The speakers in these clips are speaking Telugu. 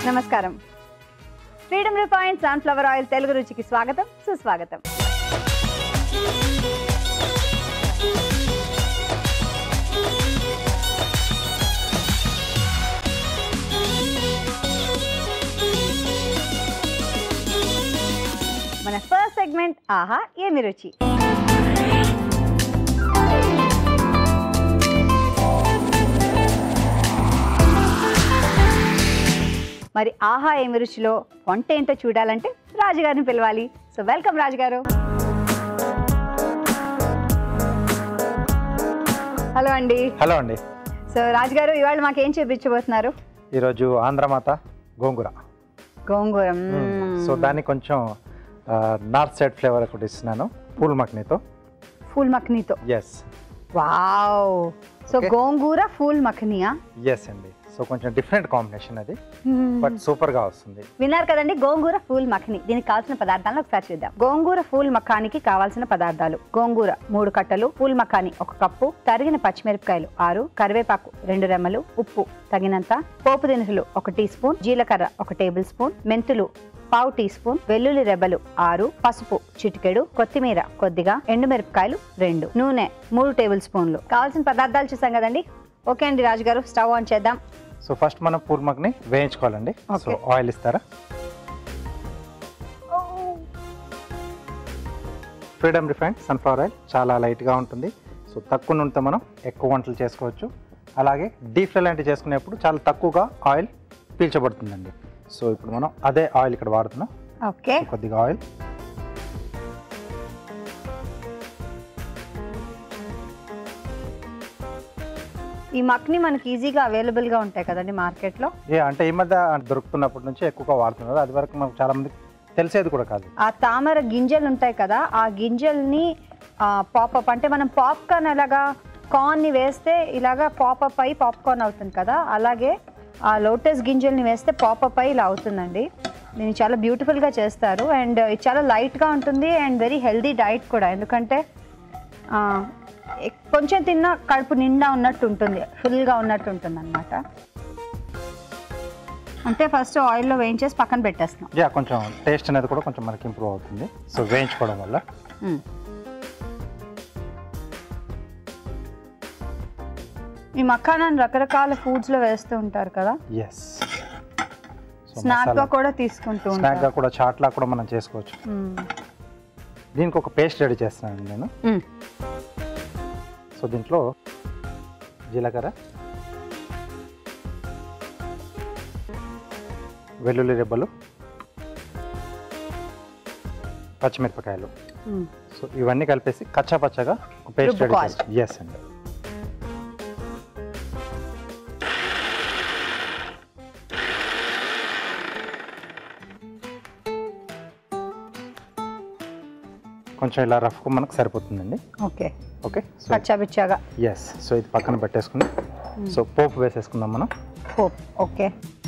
నమస్కారం freedom refine sunflower oil Telugu రుచికి స్వాగతం సుస్వాగతం మన ఫస్ట్ సెగ్మెంట్ ఆహా ఏమి రుచి మరి ఆహా ఏమి రుచిలో వంట ఏంటో చూడాలంటే రాజుగారిని పిలవాలి సో వెల్కమ్ రాజుగారు హలో అండి హలో అండి సో రాజుగారు ఇవాళ మాకేం చూపించబోతున్నారు ఈరోజు ఆంధ్రమాత గోంగూర గోంగూర మ్మ్. సో దాన్ని కొంచెం ఆ, నార్త్ సైడ్ ఫ్లేవర్ ఒకటి ఇస్తున్నాను పూల్ మక్నీతో ఫూల్ మఖనీతో yes wow so Okay. Gongura ఫూల్ మఖనియా ఎస్ అండి సో కొంచెం డిఫరెంట్ కాంబినేషన్ అది బట్ సూపర్గా వస్తుంది విన్నారు కదండి గోంగూర ఫూల్ మఖని దీనికి కావాల్సిన పదార్థాలను ఒకసారి చూద్దాం గోంగూర ఫూల్ మఖానికి కావాల్సిన పదార్థాలు గోంగూర మూడు కట్టలు ఫూల్ మఖాని ఒక కప్పు తరిగిన పచ్చిమిరపకాయలు ఆరు కరివేపాకు రెండు రెమ్మలు ఉప్పు తగినంత పోపు దినుసులు ఒక టీ స్పూన్ జీలకర్ర ఒక టేబుల్ స్పూన్ మెంతులు పావు టీ స్పూన్ వెల్లుల్లి రెబ్బలు ఆరు పసుపు చిటికెడు కొత్తిమీర కొద్దిగా ఎండుమిరపకాయలు రెండు నూనె మూడు టేబుల్ స్పూన్లు కావాల్సిన పదార్థాలు చూసాం కదండి ఓకే అండి రాజుగారు స్టవ్ ఆన్ చేద్దాం సో ఫస్ట్ మనం పూల్ మక్ని వేయించుకోవాలండి సో Okay. ఆయిల్ ఇస్తారా ఫ్రీడమ్ రిఫైండ్ సన్ఫ్లవర్ ఆయిల్ చాలా లైట్గా ఉంటుంది సో తక్కువ నూనెతో మనం ఎక్కువ వంటలు చేసుకోవచ్చు అలాగే డీప్ ఫ్రై లాంటివి చేసుకునేప్పుడు చాలా తక్కువగా ఆయిల్ పీల్చబడుతుందండి సో ఇప్పుడు మనం అదే ఆయిల్ ఇక్కడ వాడుతున్నాం ఓకే సో కొద్దిగా ఆయిల్ ఈ మక్ని మనకి ఈజీగా అవైలబుల్ గా ఉంటాయి కదండి మార్కెట్ లో ఏ అంటే ఈ మధ్య దొరుకుతున్నప్పటి నుంచి ఎక్కువగా వాడుతున్నారు అది వరకు మనకు చాలా మంది తెలిసేది కూడా కాదు ఆ తామర గింజలు ఉంటాయి కదా ఆ గింజల్ని పాపప్ అంటే మనం పాప్కార్న్ ఎలాగా కార్న్ ని వేస్తే ఇలాగా పాపప్ అయి పాప్కార్న్ అవుతుంది కదా అలాగే ఆ లోటస్ గింజల్ని వేస్తే పాపప్ అయి ఇలా అవుతుందండి దీన్ని చాలా beautiful గా చేస్తారు అండ్ ఇది చాలా light గా ఉంటుంది అండ్ వెరీ హెల్దీ డైట్ కూడా ఎందుకంటే ఆ, ఎక్- కొంచెం తిన్నా కడుపు నిండా ఉన్నట్టు ఉంటుంది ఫుల్గా ఉన్నట్టు ఉంటుంది అనమాట అంటే ఫస్ట్ ఆయిల్లో వేయించేసి పక్కన పెట్టేస్తాం యా కొంచెం టేస్ట్ అనేది కూడా కొంచెం మనకి ఇంప్రూవ్ అవుతుంది సో వేయించుకోవడం వల్ల మ్మ్. ఈ మఖానాన్ని రకరకాల ఫుడ్స్ లో వేస్తూ ఉంటారు కదా ఎస్ స్నాక్ గా కూడా తీసుకుంటూ స్నాక్గా ఉంటారు కూడా చాట్లా కూడా మనం చేసుకోవచ్చు మ్మ్. దీనికి ఒక పేస్ట్ రెడీ చేస్తున్నాను నేను మ్మ్. సో దీంట్లో జీలకర్ర వెల్లుల్లి రెబ్బలు పచ్చిమిరపకాయలు మ్మ్. సో ఇవన్నీ కలిపేసి కచ్చా పచ్చగా ఒక పేస్ట్ రెడీ రుబ్బుకోవాలి. చేస్తాం ఎస్ అండి కొంచెం ఇలా రఫ్గా మనకు సరిపోతుందండి ఓకే ఓకే సో పచ్చాబిచ్చాగా ఎస్ సో ఇది పక్కన పెట్టేసుకుని సో పోపు వేసేసుకుందాం మనం పోప్ ఓకే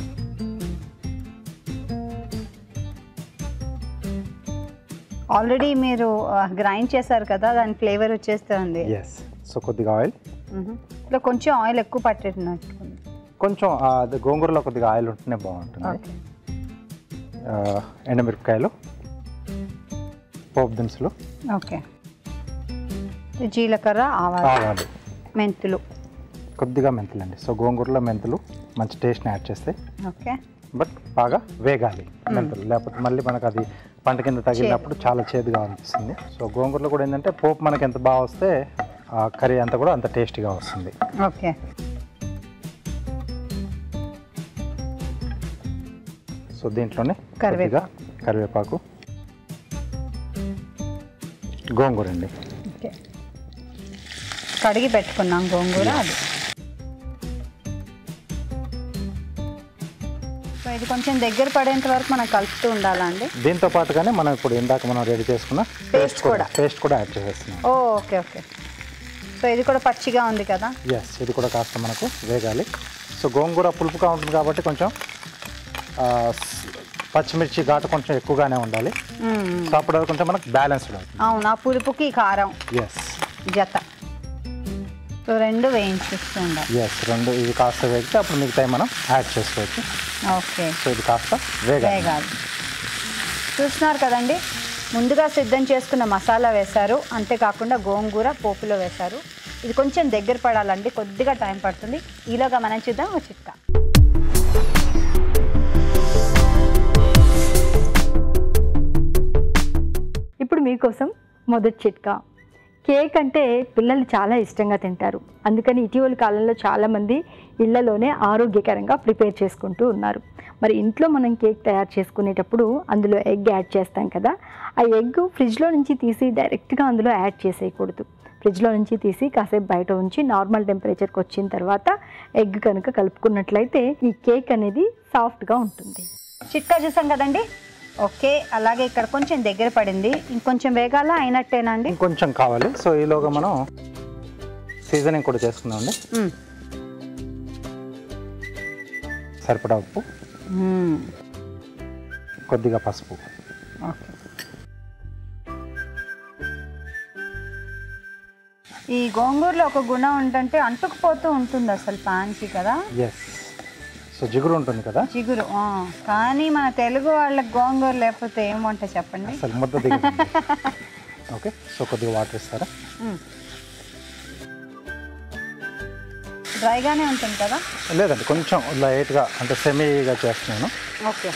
ఆల్రెడీ మీరు గ్రైండ్ చేశారు కదా దాని ఫ్లేవర్ వచ్చేస్తుంది ఎస్ సో కొద్దిగా ఆయిల్ మ్మ్. ఇట్లా కొంచెం ఆయిల్ ఎక్కువ పట్టేటట్టు కొంచెం ఆ, అది గోంగూరలో కొద్దిగా ఆయిల్ ఉంటేనే బాగుంటుంది ఓకే ఆ, ఎండుమిరపకాయలు పోపు దినుసులు ఓకే జీలకర్ర ఆవాలు ఆవాలు మెంతులు కొద్దిగా మెంతులండి సో గోంగూరలో మెంతులు మంచి టేస్ట్ని యాడ్ చేస్తాయి ఓకే బట్ బాగా వేగాలి మెంతులు లేకపోతే మళ్ళీ మనకు అది పంట కింద తగిలినప్పుడు చాలా చేదుగా అనిపిస్తుంది సో గోంగూరలో కూడా ఏంటంటే పోపు మనకి ఎంత బాగా వస్తే ఆ కర్రీ అంతా కూడా అంత టేస్టీగా వస్తుంది ఓకే సో దీంట్లోనే కరివేపాకు. కొద్దిగా కరివేపాకు గోంగూర అండి ఓకే కడిగి పెట్టుకున్నాం గోంగూర అది సో ఇది కొంచెం దగ్గర పడేంత వరకు మనం కలుపుతూ ఉండాలా అండి దీంతో పాటుగానే మనం ఇప్పుడు ఇందాక మనం రెడీ చేసుకున్న Paste కూడా. పేస్ట్ కూడా యాడ్ చేసేస్తున్నాం ఓ ఓకే ఓకే సో ఇది కూడా పచ్చిగా ఉంది కదా ఎస్ ఇది కూడా కాస్త మనకు వేగాలి సో గోంగూర పులుపుగా ఉంటుంది కాబట్టి కొంచెం ఆ, స్- పచ్చిమిర్చి ఘాటు కొంచెం ఎక్కువగానే ఉండాలి మ్మ్. సో అప్పుడు అది కొంచెం మనకు బ్యాలెన్స్డ్ అవుతుంది అవును ఆ పులుపుకి కారం ఎస్ జత సో రెండు వేయించిస్తూ ఉండాలి ఎస్ రెండు ఇవి కాస్త వేగితే అప్పుడు మిగతాయి మనం యాడ్ చేసుకోవచ్చు ఓకే సో ఇది కాస్త వేగాలి వేగాలి చూస్తున్నారు కదండి ముందుగా సిద్ధం చేసుకున్న మసాలా వేశారు అంతేకాకుండా గోంగూర పోపులో వేశారు ఇది కొంచెం దగ్గర పడాలండి కొద్దిగా టైం పడుతుంది ఈలోగా మనం చూద్దాం ఒక చిట్కా ఇప్పుడు మీకోసం మొదటి చిట్కా కేక్ అంటే పిల్లలు చాలా ఇష్టంగా తింటారు అందుకని ఇటీవల కాలంలో చాలామంది ఇళ్లలోనే ఆరోగ్యకరంగా ప్రిపేర్ చేసుకుంటూ ఉన్నారు మరి ఇంట్లో మనం కేక్ తయారు చేసుకునేటప్పుడు అందులో ఎగ్ యాడ్ చేస్తాం కదా ఆ ఎగ్ ఫ్రిడ్జ్లో నుంచి తీసి డైరెక్ట్గా అందులో యాడ్ చేసేయకూడదు ఫ్రిడ్జ్లో నుంచి తీసి కాసేపు బయట ఉంచి నార్మల్ టెంపరేచర్కి వచ్చిన తర్వాత ఎగ్ కనుక కలుపుకున్నట్లయితే ఈ కేక్ అనేది సాఫ్ట్గా ఉంటుంది చిట్కా చూసాం కదండి ఓకే అలాగే ఇక్కడ కొంచెం దగ్గర పడింది ఇంకొంచెం వేగాల అయినట్టేనా అండి ఇంకొంచెం కావాలి సో ఈలోగా మనం సీజనింగ్ కూడా చేసుకుందామండి మ్మ్. సరిపడా ఉప్పు మ్మ్. కొద్దిగా పసుపు ఓకే ఈ గోంగూరలో ఒక గుణం ఉందంటే అంటుకుపోతూ ఉంటుంది అసలు పాన్కి కదా ఎస్ సో జిగురు ఉంటుంది కదా చిగురు ఆ. కానీ మన తెలుగు వాళ్ళకి గోంగూర లేకపోతే ఏం వంట చెప్పండి అసలు ముద్ద దిగదు ఓకే సో కొద్దిగా వాటర్ ఇస్తారా మ్మ్. డ్రైగానే ఉంటుంది కదా లేదండి కొంచెం లైట్గా అంటే సెమీగా చేస్తున్నాను ఓకే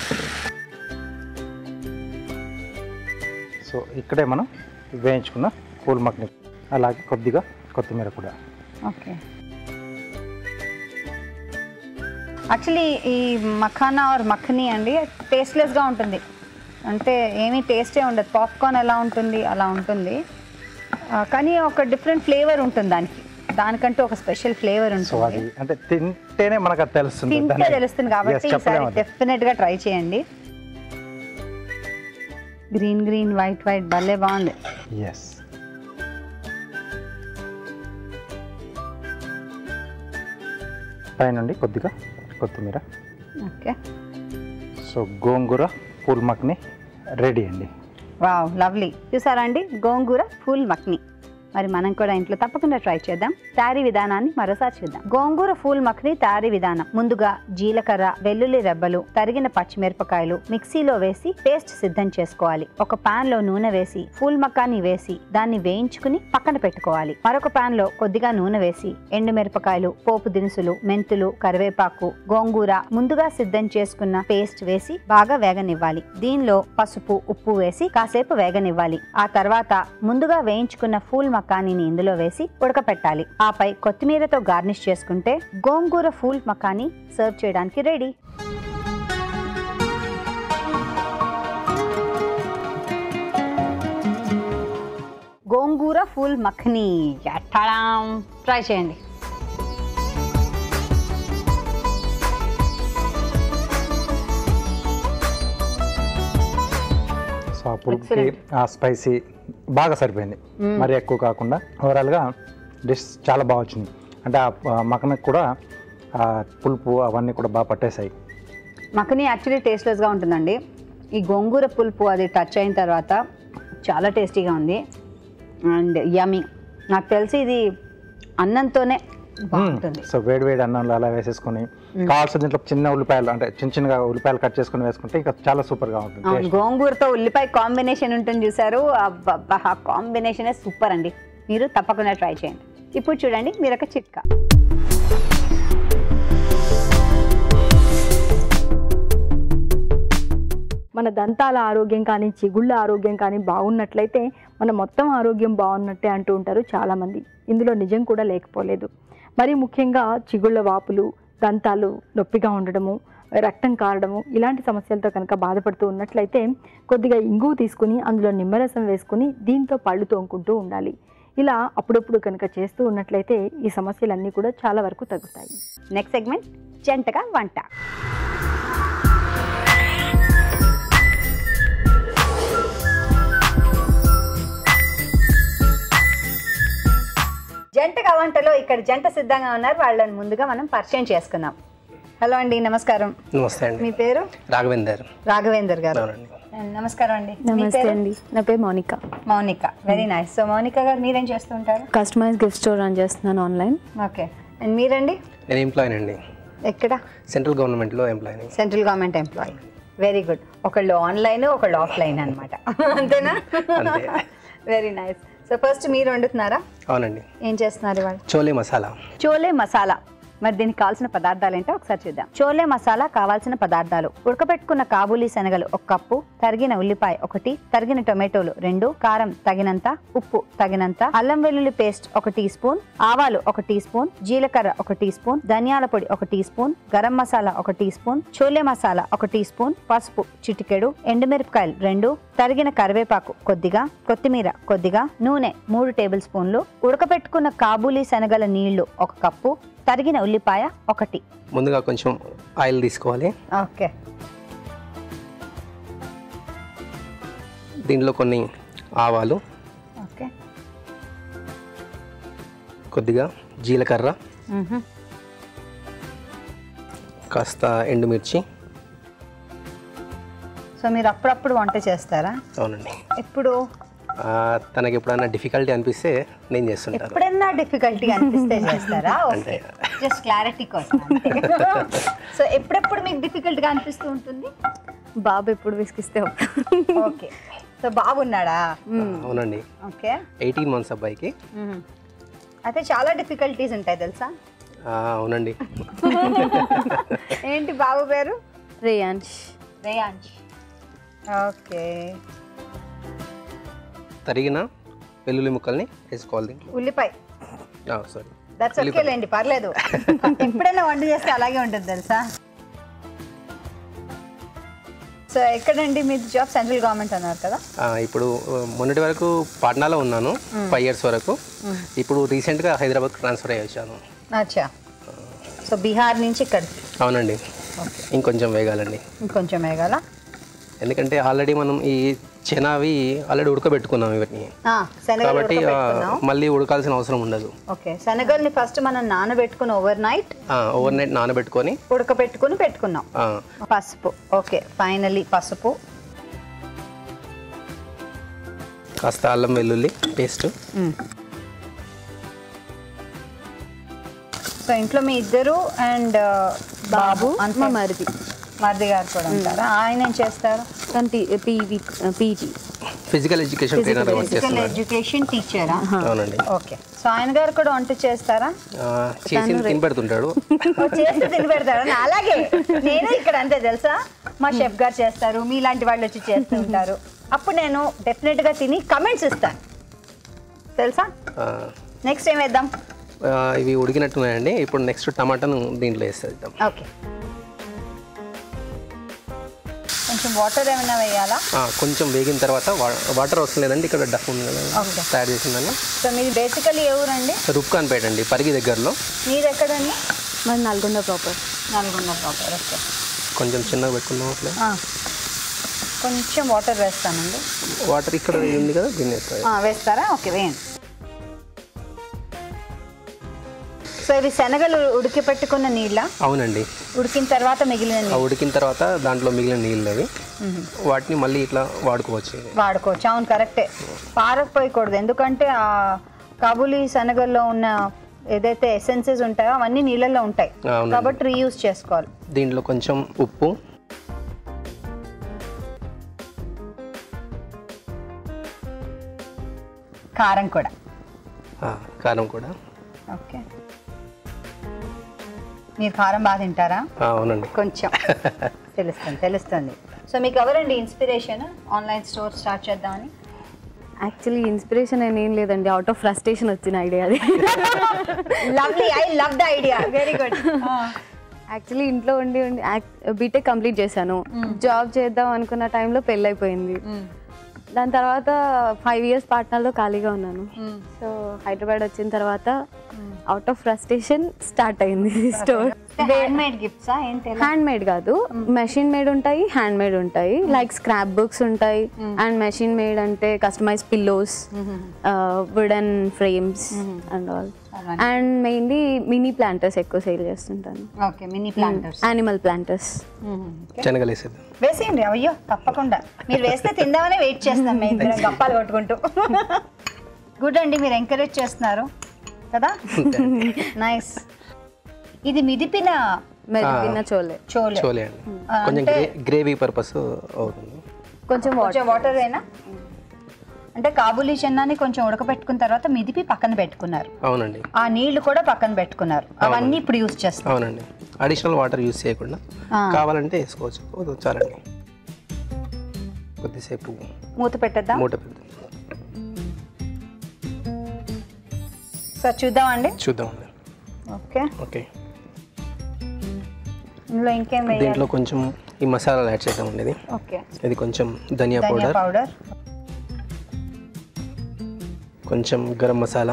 సో ఇక్కడే మనం వేయించుకున్న పూల్ మక్ని అలాగే కొద్దిగా కొత్తిమీర కూడా ఓకే యాక్చువల్లీ ఈ మఖానా ఆర్ మఖని అండి టేస్ట్లెస్గా ఉంటుంది అంటే ఏమీ టేస్టే ఉండదు పాప్కార్న్ ఎలా ఉంటుంది అలా ఉంటుంది ఆ, కానీ ఒక డిఫరెంట్ ఫ్లేవర్ ఉంటుంది దానికి దానికంటూ ఒక స్పెషల్ ఫ్లేవర్ సో ఉంటుంది అది అంటే తింటేనే మనకు అది తెలుస్తుంది తింటే దాన్ని- తెలుస్తుంది కాబట్టి Yes, ఈసారి చెప్పలేము అది. డెఫినెట్గా ట్రై చేయండి గ్రీన్ గ్రీన్ వైట్ వైట్ భలే బాగుంది ఎస్ పైనుండి కొద్దిగా కొత్తిమీర ఓకే సో గోంగూర పూల్ మక్ని రెడీ అండి వావ్ లవ్లీ చూసారా అండి గోంగూర ఫుల్ మక్ని మరి మనం కూడా ఇంట్లో తప్పకుండా ట్రై చేద్దాం తయారీ విధానాన్ని మరోసారి చూద్దాం గోంగూర ఫూల్ మక్ని తయారీ విధానం ముందుగా జీలకర్ర వెల్లుల్లి రెబ్బలు తరిగిన పచ్చిమిరపకాయలు మిక్సీలో వేసి పేస్ట్ సిద్ధం చేసుకోవాలి ఒక పాన్ లో నూనె వేసి ఫూల్ మక్కాని వేసి దాన్ని వేయించుకుని పక్కన పెట్టుకోవాలి మరొక పాన్ లో కొద్దిగా నూనె వేసి ఎండు మిరపకాయలు పోపు దినుసులు మెంతులు కరివేపాకు గోంగూర ముందుగా సిద్ధం చేసుకున్న పేస్ట్ వేసి బాగా వేగనివ్వాలి దీనిలో పసుపు ఉప్పు వేసి కాసేపు వేగనివ్వాలి ఆ తర్వాత ముందుగా వేయించుకున్న ఫూల్ మకానీని ఇందులో వేసి ఉడకపెట్టాలి ఆపై కొత్తిమీరతో గార్నిష్ చేసుకుంటే గోంగూర ఫూల్ మకానీ సర్వ్ చేయడానికి రెడీ గోంగూర ఫుల్ మఖనీ ఎట్టడాం ట్రై చేయండి సో ఆ పులుపుకి ఆ స్పైసీ బాగా సరిపోయింది మరి ఎక్కువ కాకుండా ఓవరాల్గా డిష్ చాలా బాగా వచ్చింది అంటే ఆ మకనకు కూడా ఆ పులుపు అవన్నీ కూడా బాగా పట్టేశాయి మఖనీ యాక్చువల్లీ టేస్ట్లెస్గా ఉంటుందండి ఈ గోంగూర పులుపు అది టచ్ అయిన తర్వాత చాలా టేస్టీగా ఉంది అండ్ యమీ నాకు తెలిసి ఇది అన్నంతోనే బాగుంటుంది సో వేడి వేడి అన్నంలో అలా వేసేసుకొని కావాల్సిన దీంట్లో చిన్న ఉల్లిపాయలు అంటే చిన్న చిన్నగా ఉల్లిపాయలు కట్ చేసుకొని వేసుకుంటే ఇంకా చాలా సూపర్గా ఉంటుంది అవును Taste. గోంగూరతో ఉల్లిపాయ కాంబినేషన్ ఉంటుంది చూసారు అబ్బబ్బా, ఆ కాంబినేషనే సూపర్ అండి మీరు తప్పకుండా ట్రై చేయండి ఇప్పుడు చూడండి మీరు ఒక చిట్కా మన దంతాల ఆరోగ్యం కానీ చిగుళ్ళ ఆరోగ్యం కానీ బాగున్నట్లయితే మన మొత్తం ఆరోగ్యం బాగున్నట్టే అంటూ ఉంటారు చాలామంది ఇందులో నిజం కూడా లేకపోలేదు మరి ముఖ్యంగా చిగుళ్ళ వాపులు దంతాలు నొప్పిగా ఉండడము రక్తం కారడము ఇలాంటి సమస్యలతో కనుక బాధపడుతూ ఉన్నట్లయితే కొద్దిగా ఇంగువ తీసుకుని అందులో నిమ్మరసం వేసుకుని దీంతో పళ్ళు తోముకుంటూ ఉండాలి ఇలా అప్పుడప్పుడు కనుక చేస్తూ ఉన్నట్లయితే ఈ సమస్యలన్నీ కూడా చాలా వరకు తగ్గుతాయి నెక్స్ట్ సెగ్మెంట్ జంటగా వంట జంటగా వంటలో ఇక్కడ జంట సిద్ధంగా ఉన్నారు వాళ్ళని ముందుగా మనం పరిచయం చేసుకుందాం హలో అండి నమస్కారం నమస్తే అండి మీ పేరు రాఘవేందర్ రాఘవేందర్ గారు అవునండి And నమస్కారం అండి మీ నమస్తే పేరు? అండి నా పేరు Mounika Mounika very nice so Mounika garu మీరేం చేస్తుంటారు కస్టమైజ్ గిఫ్ట్ స్టోర్ రన్ చేస్తున్నాను ఆన్లైన్ ఓకే అండ్ మీరండి నేను ఎంప్లాయీ అండి ఎక్కడ సెంట్రల్ గవర్నమెంట్లో ఎంప్లాయీని central government employee very good ఒకళ్ళు ఆన్లైన్ ఒకళ్ళు ఆఫ్లైన్ అనమాట అంతేనా అంతే. వెరీ నైస్ సో ఫస్ట్ మీరు వండుతున్నారా అవునండి ఏం చేస్తున్నారు ఇవాళ చోలే మసాలా చోలే మసాలా మరి దీనికి కావాల్సిన పదార్థాలు ఏంటో ఒకసారి చూద్దాం చోలే మసాలా కావాల్సిన పదార్థాలు ఉడకబెట్టుకున్న కాబూలీ శనగలు ఒక కప్పు తరిగిన ఉల్లిపాయ ఒకటి తరిగిన టొమాటోలు రెండు కారం తగినంత ఉప్పు తగినంత అల్లం వెల్లుల్లి పేస్ట్ ఒక టీ స్పూన్ ఆవాలు ఒక టీ స్పూన్ జీలకర్ర ఒక టీ స్పూన్ ధనియాల పొడి ఒక టీ స్పూన్ గరం మసాలా ఒక టీ స్పూన్ చోలే మసాలా ఒక టీ స్పూన్ పసుపు చిటికెడు ఎండుమిరపకాయలు రెండు తరిగిన కరివేపాకు కొద్దిగా కొత్తిమీర కొద్దిగా నూనె మూడు టేబుల్ స్పూన్లు ఉడకబెట్టుకున్న కాబూలీ శనగల నీళ్లు ఒక కప్పు తరిగిన ఉల్లిపాయ ఒకటి ముందుగా కొంచెం ఆయిల్ తీసుకోవాలి ఓకే దీంట్లో కొన్ని ఆవాలు ఓకే కొద్దిగా జీలకర్ర కాస్త ఎండుమిర్చి సో మీరు అప్పుడప్పుడు వంట చేస్తారా అవునండి ఇప్పుడు ఆ, తనకి ఎప్పుడైనా డిఫికల్టీ అనిపిస్తే నేను చేస్తుంటాను ఎప్పుడన్నా డిఫికల్టీ అనిపిస్తే చేస్తారా అంతే. జస్ట్ క్లారిటీ కోసం సో ఎప్పుడెప్పుడు మీకు difficult గా అనిపిస్తూ ఉంటుంది బాబు ఎప్పుడు విసిగిస్తే అప్పుడు. ఓకే సో బాగున్నాడా అవునండి ఓకే ఎయిటీన్ మంత్స్ అబ్బాయికి అయితే చాలా డిఫికల్టీస్ ఉంటాయి తెలుసా ఆ, అవునండి ఏంటి బాబు పేరు రేయాన్ష్ రేయాంజ్ ఓకే తరిగిన వెల్లుల్లి ముక్కల్ని వేసుకోవాలి దీంట్లో ఉల్లిపాయ సారీ దట్స్ ఓకే లేండి పర్లేదు ఎప్పుడైనా వంట చేస్తే అలాగే ఉంటుంది తెలుసా సో ఎక్కడండి మీ జాబ్ సెంట్రల్ గవర్నమెంట్ అన్నారు కదా ఇప్పుడు ఆ, మొన్నటి వరకు పాట్నాలో ఉన్నాను ఫైవ్ ఇయర్స్ వరకు ఇప్పుడు రీసెంట్గా హైదరాబాద్ ట్రాన్స్ఫర్ అయ్యి వచ్చాను అచ్చా సో బీహార్ నుంచి ఇక్కడ అవునండి ఇంకొంచెం వేగాలండి ఇంకొంచెం వేగాల ఎందుకంటే ఆల్రెడీ మనం ఈ చెనావి ఆల్రెడీ ఉడకబెట్టుకున్నాం ఇవన్నీ ఆ, శనగలు కాబట్టి ఆ, ఉడకబెట్టుకున్నాం మళ్ళీ ఉడకాల్సిన అవసరం ఉండదు ఓకే శనగల్ని ఫస్ట్ మనం నానబెట్టుకుని ఓవర్ నైట్ ఓవర్ నైట్ నానబెట్టుకొని ఉడకబెట్టుకుని పెట్టుకున్నాం ఆ, పసుపు ఓకే ఫైనలీ పసుపు కాస్త అల్లం వెల్లుల్లి పేస్ట్ సో ఇంట్లో మీ ఇద్దరు అండ్ బాబు అంతే మా మరిది మరిది గారు కూడా ఉంటారా ఆయన ఏం చేస్తారు తను PV PG physical education trainer work physical చేస్తున్నారు ఎడ్యుకేషన్ టీచరా అవునండి ఓకే సో ఆయన గారు కూడా వంట చేస్తారా ఆ, చేసి తిని పెడుతుంటాడు ఓ, చేస్తే తిని పెడతారా నా అలాగే నేను ఇక్కడ అంతే తెలుసా మా షెఫ్ గారు చేస్తారు మీలాంటి వాళ్ళు వచ్చి చేస్తూ ఉంటారు అప్పుడు నేను డెఫినెట్ గా తిని కమెంట్స్ ఇస్తాను తెలుసా ఆ, నెక్స్ట్ ఏం వేద్దాం ఆ, ఇవి ఉడికినట్టున్నాయండి ఇప్పుడు నెక్స్ట్ టమాటాను దీంట్లో వేసేద్దాం ఓకే కొంచెం వాటర్ ఏమైనా వేయాలా ఆ, కొంచెం వేగిన తర్వాత వా- వాటర్ అవసరం లేదండి ఇక్కడ డఫ్ ఉంది కదా Okay. తయారు చేసిందని సో మీది బేసికలీ ఏ ఊరండి రుక్కాన్పేట అండి పరిగి దగ్గరలో మీది ఎక్కడండి మరి Nalgonda proper Nalgonda proper okay కొంచెం చిన్నగా పెట్టుకున్నాం అట్లా ఆ. కొంచెం వాటర్ వేస్తానండి వాటర్ ఇక్కడ ఉంది కదా దీన్ని వేస్తారు ఆ, వేస్తారా ఓకే వేయండి సో ఇవి శనగలు ఉడికి పెట్టుకున్న నీళ్ళ అవునండి ఉడికిన తర్వాత మిగిలిన ఆ నీళ్ళు ఉడికిన తర్వాత దాంట్లో మిగిలిన నీళ్ళు అవి వాటిని మళ్ళీ ఇట్లా వాడుకోవచ్చు ఇది. వాడుకోవచ్చు అవును కరెక్టే పారకపోయకూడదు ఎందుకంటే ఆ కాబూలీ శనగల్లో ఉన్న ఏదైతే ఎసెన్సెస్ ఉంటాయో అవన్నీ నీళ్ళల్లో ఉంటాయి అవునండి. కాబట్టి రీయూజ్ చేసుకోవాలి దీంట్లో కొంచెం ఉప్పు కారం కూడా ఆ, కారం కూడా ఓకే మీరు కారం బాగా తింటారా ఆ, అవునండి కొంచెం తెలుస్తుంది తెలుస్తుంది సో మీకు ఎవరండి ఇన్స్పిరేషన్ ఆన్లైన్ స్టోర్ స్టార్ట్ చేద్దామని యాక్చువల్లీ ఇన్స్పిరేషన్ అని ఏం లేదండి అవుట్ ఆఫ్ ఫ్రస్ట్రేషన్ వచ్చిన ఐడియా అది lovely I love the idea very good actually ఇంట్లో ఉండి ఉండి బీటెక్ కంప్లీట్ చేశాను జాబ్ చేద్దాం అనుకున్న టైంలో పెళ్ళి అయిపోయింది దాని తర్వాత ఫైవ్ ఇయర్స్ పాట్నాలో ఖాళీగా ఉన్నాను సో హైదరాబాద్ వచ్చిన తర్వాత అవుట్ ఆఫ్ ఫ్రస్ట్రేషన్ స్టార్ట్ అయింది స్టోర్ హ్యాండ్ మేడ్ గిఫ్ట్సా ఏంటి హ్యాండ్ మేడ్ కాదు మెషిన్ మేడ్ ఉంటాయి హ్యాండ్ మేడ్ ఉంటాయి లైక్ స్క్రాప్ బుక్స్ ఉంటాయి అండ్ మెషిన్ మేడ్ అంటే customize pillows wooden frames and all and mainly mini planters ఎక్కువ సేల్ చేస్తుంటాను okay mini planters animal planters శనగలు వేసేది వేసేయండి అయ్యో తప్పకుండా మీరు వేస్తే తిందామని వెయిట్ చేస్తాం మేము ఇద్దరం గప్పాలు కొట్టుకుంటూ గుడ్ అండి మీరు ఎంకరేజ్ చేస్తున్నారు కదా నైస్ ఇది మిదిపిన మెదిపిన చోలే చోలే చోలే అండి కొంచెం గ్రే గ్రేవీ పర్పస్ అవుతుంది కొంచెం కొంచెం వాటర్ అయినా అంటే కాబూలీ చెన్నాని కొంచెం ఉడకబెట్టుకున్న తర్వాత మిదిపి పక్కన పెట్టుకున్నారు అవునండి ఆ నీళ్లు కూడా పక్కన పెట్టుకున్నారు అవన్నీ ఇప్పుడు యూస్ చేస్తాం అవునండి అడిషనల్ వాటర్ యూస్ చేయకుండా ఆ. కావాలంటే వేసుకోవచ్చు ఓ, చాలండి కొద్దిసేపు మూత పెట్టేద్దాం మూట పెద్ద సో చూద్దామండి చూద్దామండి ఓకే ఓకే ఇందులో ఇంకేం వేయాలి దీంట్లో కొంచెం ఈ మసాలాలు యాడ్ చేద్దామండి ఇది ఓకే ఇది కొంచెం ధనియా ధనియా పౌడర్ పౌడర్ కొంచెం గరం మసాలా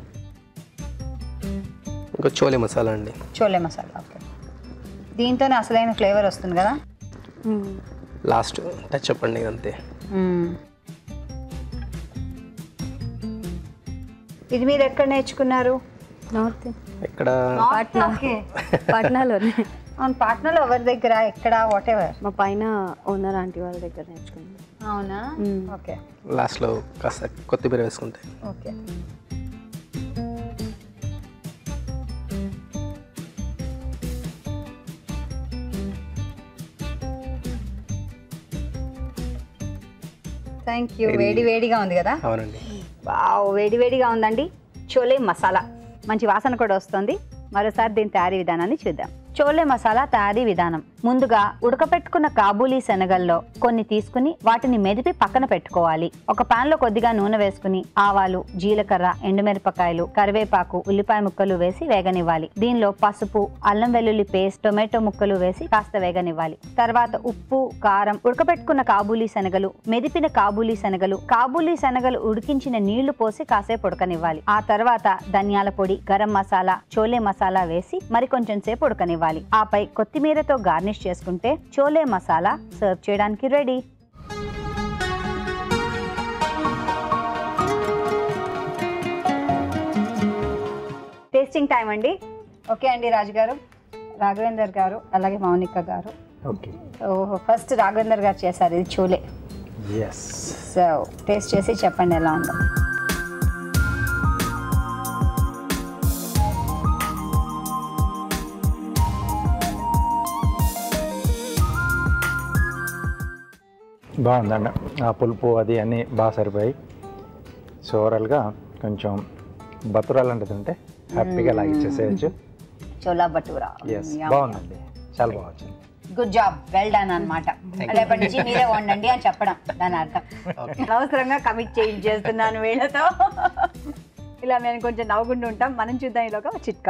ఇంకా చోలే మసాలా అండి చోలే మసాలా ఓకే దీంతోనే అసలైన ఫ్లేవర్ వస్తుంది కదా లాస్ట్ టచ్ అప్ అండి అంతే ఇది మీరు ఎక్కడ నేర్చుకున్నారు నార్త్ ఇక్కడ పాట్నా పాట్నాలోనే అవును పాట్నాలో ఎవరి దగ్గర ఎక్కడ వాట్ ఎవర్ మా పైన ఓనర్ ఆంటీ వాళ్ళ దగ్గర నేర్చుకున్నాను అవునా మ్మ్. ఓకే లాస్ట్లో కాస్త కొత్తిమీర వేసుకుంటే ఓకే థ్యాంక్ యూ వేడి వేడిగా ఉంది కదా అవునండి వావ్ వేడి వేడిగా ఉందండి చోలే మసాలా మంచి వాసన కూడా వస్తుంది మరోసారి దీని తయారీ విధానాన్ని చూద్దాం చోలే మసాలా తయారీ విధానం ముందుగా ఉడకపెట్టుకున్న కాబూలీ శనగల్లో కొన్ని తీసుకుని వాటిని మెదిపి పక్కన పెట్టుకోవాలి ఒక పాన్ లో కొద్దిగా నూనె వేసుకుని ఆవాలు జీలకర్ర ఎండుమిరపకాయలు కరివేపాకు ఉల్లిపాయ ముక్కలు వేసి వేగనివ్వాలి దీనిలో పసుపు అల్లం వెల్లుల్లి పేస్ట్ టొమాటో ముక్కలు వేసి కాస్త వేగనివ్వాలి తర్వాత ఉప్పు కారం ఉడకపెట్టుకున్న కాబూలీ శనగలు మెదిపిన కాబూలీ శనగలు కాబూలీ శనగలు ఉడికించిన నీళ్లు పోసి కాసేపు ఉడకనివ్వాలి ఆ తర్వాత ధనియాల పొడి గరం మసాలా చోలే మసాలా వేసి మరి కొంచెం సేపు ఉడకనివ్వాలి ఆపై కొత్తిమీరతో గార్నిష్ చేసుకుంటే చోలే మసాలా సర్వ్ చేయడానికి రెడీ టేస్టింగ్ టైం అండి ఓకే అండి రాజు గారు రాఘవేందర్ గారు అలాగే మౌనిక గారు ఓకే ఓహో ఫస్ట్ రాఘవేందర్ గారు చేశారు ఇది చోలే ఎస్ సో టేస్ట్ చేసి చెప్పండి ఎలా ఉందో బాగుందండి ఆ పులుపు అది అన్నీ బాగా సరిపోయి సో ఓవరాల్గా కొంచెం బతురాలు అంటే తింటే హ్యాపీగా లాగిచ్చేసేయచ్చు చోలా భటూరా ఎస్ బాగుందండి చాలా బాగా వచ్చింది గుడ్ జాబ్ వెల్ డన్ అనమాట రేపటి నుంచి మీరే వండండి అని చెప్పడం దాని అర్థం అనవసరంగా కమిట్ చేంజ్ చేస్తున్నాను వీళ్ళతో ఇలా మేము కొంచెం నవ్వుకుంటూ ఉంటాం మనం చూద్దాం ఈలోగా ఒక చిట్కా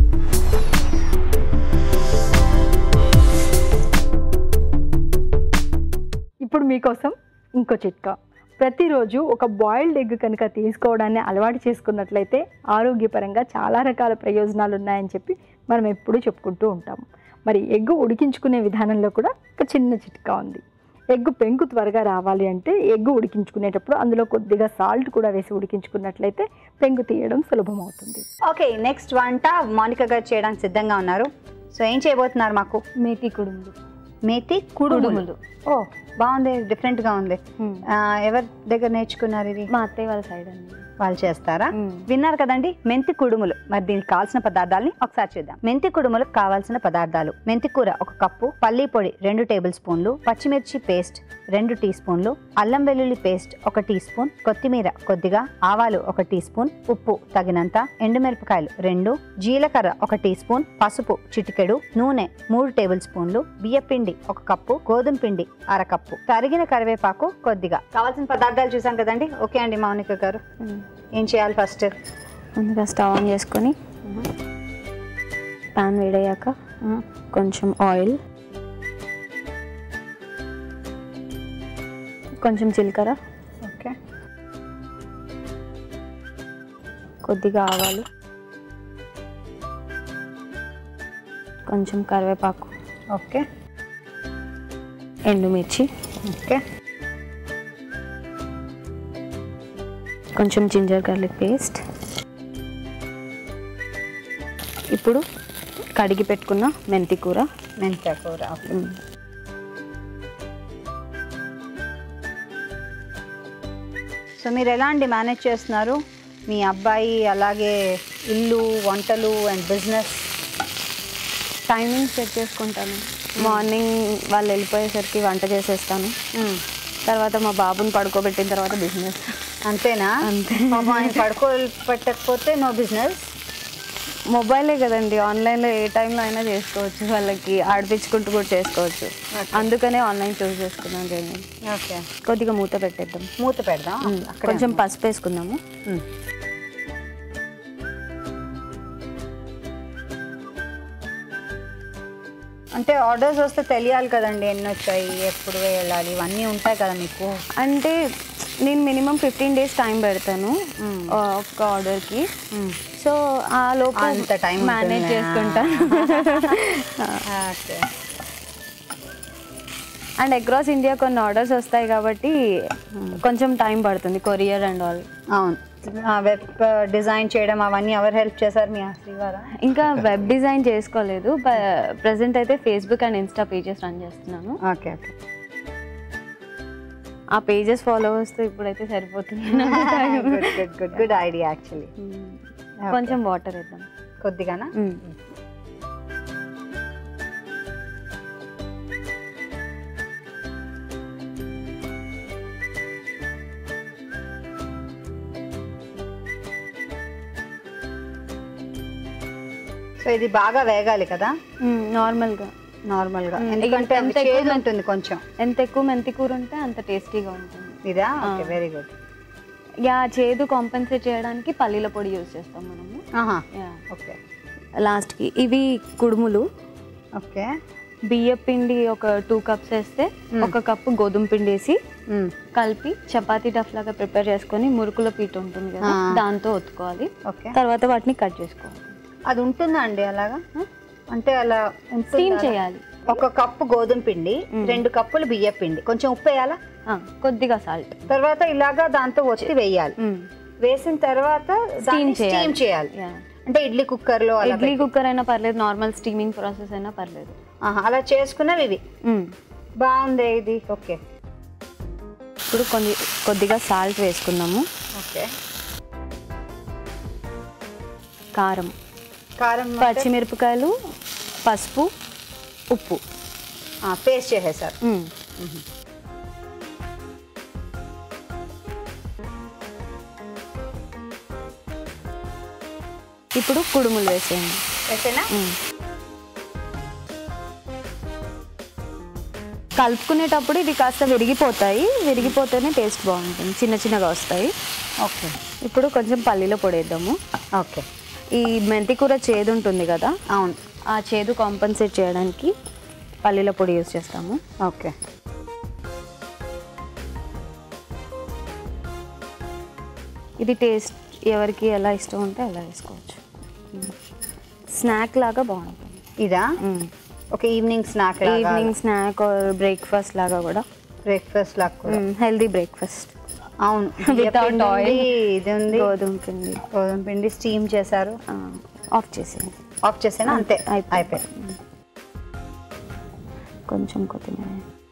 ఇప్పుడు మీకోసం ఇంకో చిట్కా ప్రతిరోజు ఒక బాయిల్డ్ ఎగ్ కనుక తీసుకోవడాన్ని అలవాటు చేసుకున్నట్లయితే ఆరోగ్యపరంగా చాలా రకాల ప్రయోజనాలు ఉన్నాయని చెప్పి మనం ఎప్పుడూ చెప్పుకుంటూ ఉంటాం మరి ఎగ్ ఉడికించుకునే విధానంలో కూడా ఒక చిన్న చిట్కా ఉంది ఎగ్ పెంకు త్వరగా రావాలి అంటే ఎగ్ ఉడికించుకునేటప్పుడు అందులో కొద్దిగా సాల్ట్ కూడా వేసి ఉడికించుకున్నట్లయితే పెంకు తీయడం సులభం అవుతుంది ఓకే నెక్స్ట్ వంట మౌనిక గారు చేయడానికి సిద్ధంగా ఉన్నారు సో ఏం చేయబోతున్నారు మాకు మేతి కుడుములు మేతి కుడుములు కుడుములు. ఓ బాగుంది డిఫరెంట్ గా ఉంది ఆ, ఎవరి దగ్గర నేర్చుకున్నారు ఇది మా అత్తయ్య వాళ్ళ సైడ్ అండి వాళ్ళు చేస్తారా మ్మ్. విన్నారు కదండి మెంతి కుడుములు మరి దీనికి కావాల్సిన పదార్థాలని ఒకసారి చూద్దాం మెంతి కుడుములకు కావాల్సిన పదార్థాలు మెంతి కూర ఒక కప్పు పల్లీ పొడి రెండు టేబుల్ స్పూన్లు పచ్చిమిర్చి పేస్ట్ రెండు టీ స్పూన్లు అల్లం వెల్లుల్లి పేస్ట్ ఒక టీ స్పూన్ కొత్తిమీర కొద్దిగా ఆవాలు ఒక టీ స్పూన్ ఉప్పు తగినంత ఎండుమిరపకాయలు రెండు జీలకర్ర ఒక టీ స్పూన్ పసుపు చిటికెడు నూనె మూడు టేబుల్ స్పూన్లు బియ్యపిండి ఒక కప్పు గోధుమ పిండి అరకప్పు తరిగిన కరివేపాకు కొద్దిగా కావాల్సిన పదార్థాలు చూసాం కదండి ఓకే అండి మౌనిక గారు ఏం చేయాలి ఫస్ట్ ముందుగా స్టవ్ ఆన్ చేసుకొని పాన్ వేడయ్యాక కొంచెం ఆయిల్ కొంచెం జీలకర్ర ఓకే కొద్దిగా ఆవాలు కొంచెం కరివేపాకు ఓకే ఎండుమిర్చి ఓకే కొంచెం జింజర్ గార్లిక్ పేస్ట్ ఇప్పుడు కడిగి పెట్టుకున్న మెంతి కూర మెంత కూర ఓకే. మ్, సో మీరు ఎలా అండి మేనేజ్ చేస్తున్నారు మీ అబ్బాయి అలాగే ఇల్లు వంటలు అండ్ బిజినెస్ టైమింగ్ సెట్ చేసుకుంటాను మార్నింగ్ వాళ్ళు వెళ్ళిపోయేసరికి వంట చేసేస్తాను తర్వాత మా బాబుని పడుకోబెట్టిన తర్వాత బిజినెస్ అంతేనా అంతే. పాపం ఆయన పడుకో పెట్టకపోతే నో బిజినెస్ మొబైలే కదండి ఆన్లైన్లో ఏ టైంలో అయినా చేసుకోవచ్చు వాళ్ళకి ఆడిపించుకుంటూ కూడా చేసుకోవచ్చు అందుకనే ఆన్లైన్ చూస్ చేసుకున్నాను నేను ఓకే కొద్దిగా మూత పెట్టేద్దాం మూత పెడదాం అక్కడే కొంచెం పసుపు వేసుకుందాము మ్. అంటే ఆర్డర్స్ వస్తే తెలియాలి కదండి ఎన్ని వచ్చాయి ఎప్పుడు వెళ్ళాలి ఇవన్నీ ఉంటాయి కదా మీకు అంటే నేను మినిమం ఫిఫ్టీన్ డేస్ టైం పెడతాను ఆ, ఒక్క ఆర్డర్కి సో ఆ లోపు అంత time మేనేజ్ ఉంటుందా? చేసుకుంటాను ఓకే అండ్ అక్రాస్ ఇండియా కొన్ని ఆర్డర్స్ వస్తాయి కాబట్టి కొంచెం టైం పడుతుంది కొరియర్ అండ్ ఆల్ అవును వెబ్ డిజైన్ చేయడం అవన్నీ ఎవరు హెల్ప్ చేశారు మీ శ్రీవారా ఇంకా వెబ్ డిజైన్ చేసుకోలేదు ప్రజెంట్ అయితే Facebook and Insta pages run చేస్తున్నాను ఓకే ఓకే ఆ పేజెస్ ఫాలోవర్స్తో ఇప్పుడైతే సరిపోతుంది good good good good idea actually కొంచెం వాటర్ వేద్దాం కొద్దిగానా మ్మ్. సో ఇది బాగా వేగాలి కదా మ్మ్, నార్మల్గా నార్మల్ గా మ్మ్. ఎందుకంటే ఎంత అది ఎక్కువ చేదు మె- ఉంటుంది కొంచెం ఎంత ఎక్కువ మెంతి కూర ఉంటే అంత టేస్టీగా ఉంటుంది ఇదా ఓకే వెరీ గుడ్ యా చేదు కాంపెన్సేట్ చేయడానికి పల్లీల పొడి యూజ్ చేస్తాం మనము ఆహా యా ఓకే లాస్ట్కి ఇవి కుడుములు ఓకే బియ్య పిండి ఒక టూ కప్స్ వేస్తే ఒక కప్పు గోధుమ పిండి వేసి మ్మ్. కలిపి చపాతీ డఫ్ లాగా ప్రిపేర్ చేసుకొని మురుకుల పీట ఉంటుంది కదా ఆ. దాంతో ఒత్తుకోవాలి ఓకే తర్వాత వాటిని కట్ చేసుకోవాలి అది ఉంటుందా అండి అలాగా అంటే అలా ఉంటుందా స్టీమ్ అలా? చేయాలి ఒక కప్పు గోధుమ పిండి రెండు కప్పులు బియ్య పిండి కొంచెం ఉప్పు వేయాలా ఆ, కొద్దిగా సాల్ట్ తర్వాత ఇలాగా దాంతో ఒత్తి వేయాలి వేసిన తర్వాత Steam చేయాలి. స్టీమ్ చేయాలి అంటే ఇడ్లీ కుక్కర్ లో అలా ఇడ్లీ కుక్కర్ అయినా పర్లేదు నార్మల్ స్టీమింగ్ ప్రాసెస్ అయినా పర్లేదు ఆహా, అలా చేసుకున్నవి ఇవి మ్మ్. బాగుంది ఇది ఓకే ఇప్పుడు కొన్ని కొద్దిగా సాల్ట్ వేసుకుందాము ఓకే కారం కారం పచ్చిమిరపకాయలు పసుపు ఉప్పు పేస్ట్ చేసేసారు మ్మ్. ఇప్పుడు కుడుములు వేసేయండి ఓకేనా మ్మ్. కలుపుకునేటప్పుడు ఇవి కాస్త విరిగిపోతాయి విరిగిపోతేనే టేస్ట్ బాగుంటుంది చిన్న చిన్నగా వస్తాయి ఓకే ఇప్పుడు కొంచెం పల్లీలో పొడేద్దాము ఓకే ఈ మెంతి కూర చేదు ఉంటుంది కదా అవును ఆ చేదు కాంపన్సేట్ చేయడానికి పల్లీల పొడి యూస్ చేస్తాము ఓకే ఇది టేస్ట్ ఎవరికి ఎలా ఇష్టం ఉంటే అలా వేసుకోవచ్చు స్నాక్ లాగా బాగుంటుంది ఇదా ఒక evening snack evening snack or breakfast లాగా కూడా బ్రేక్ఫాస్ట్ లాగా కూడా హెల్దీ బ్రేక్ఫాస్ట్ అవును Without బియ్యం పిండి oil. ఉంది, ఇది ఉంది గోధుమ పిండి గోధుమ పిండి స్టీమ్ చేశారు ఆఫ్ చేసేయండి ఆఫ్ చేసాను అంతే అయిపోయింది. అయిపోయింది కొంచెం కొత్తిమీర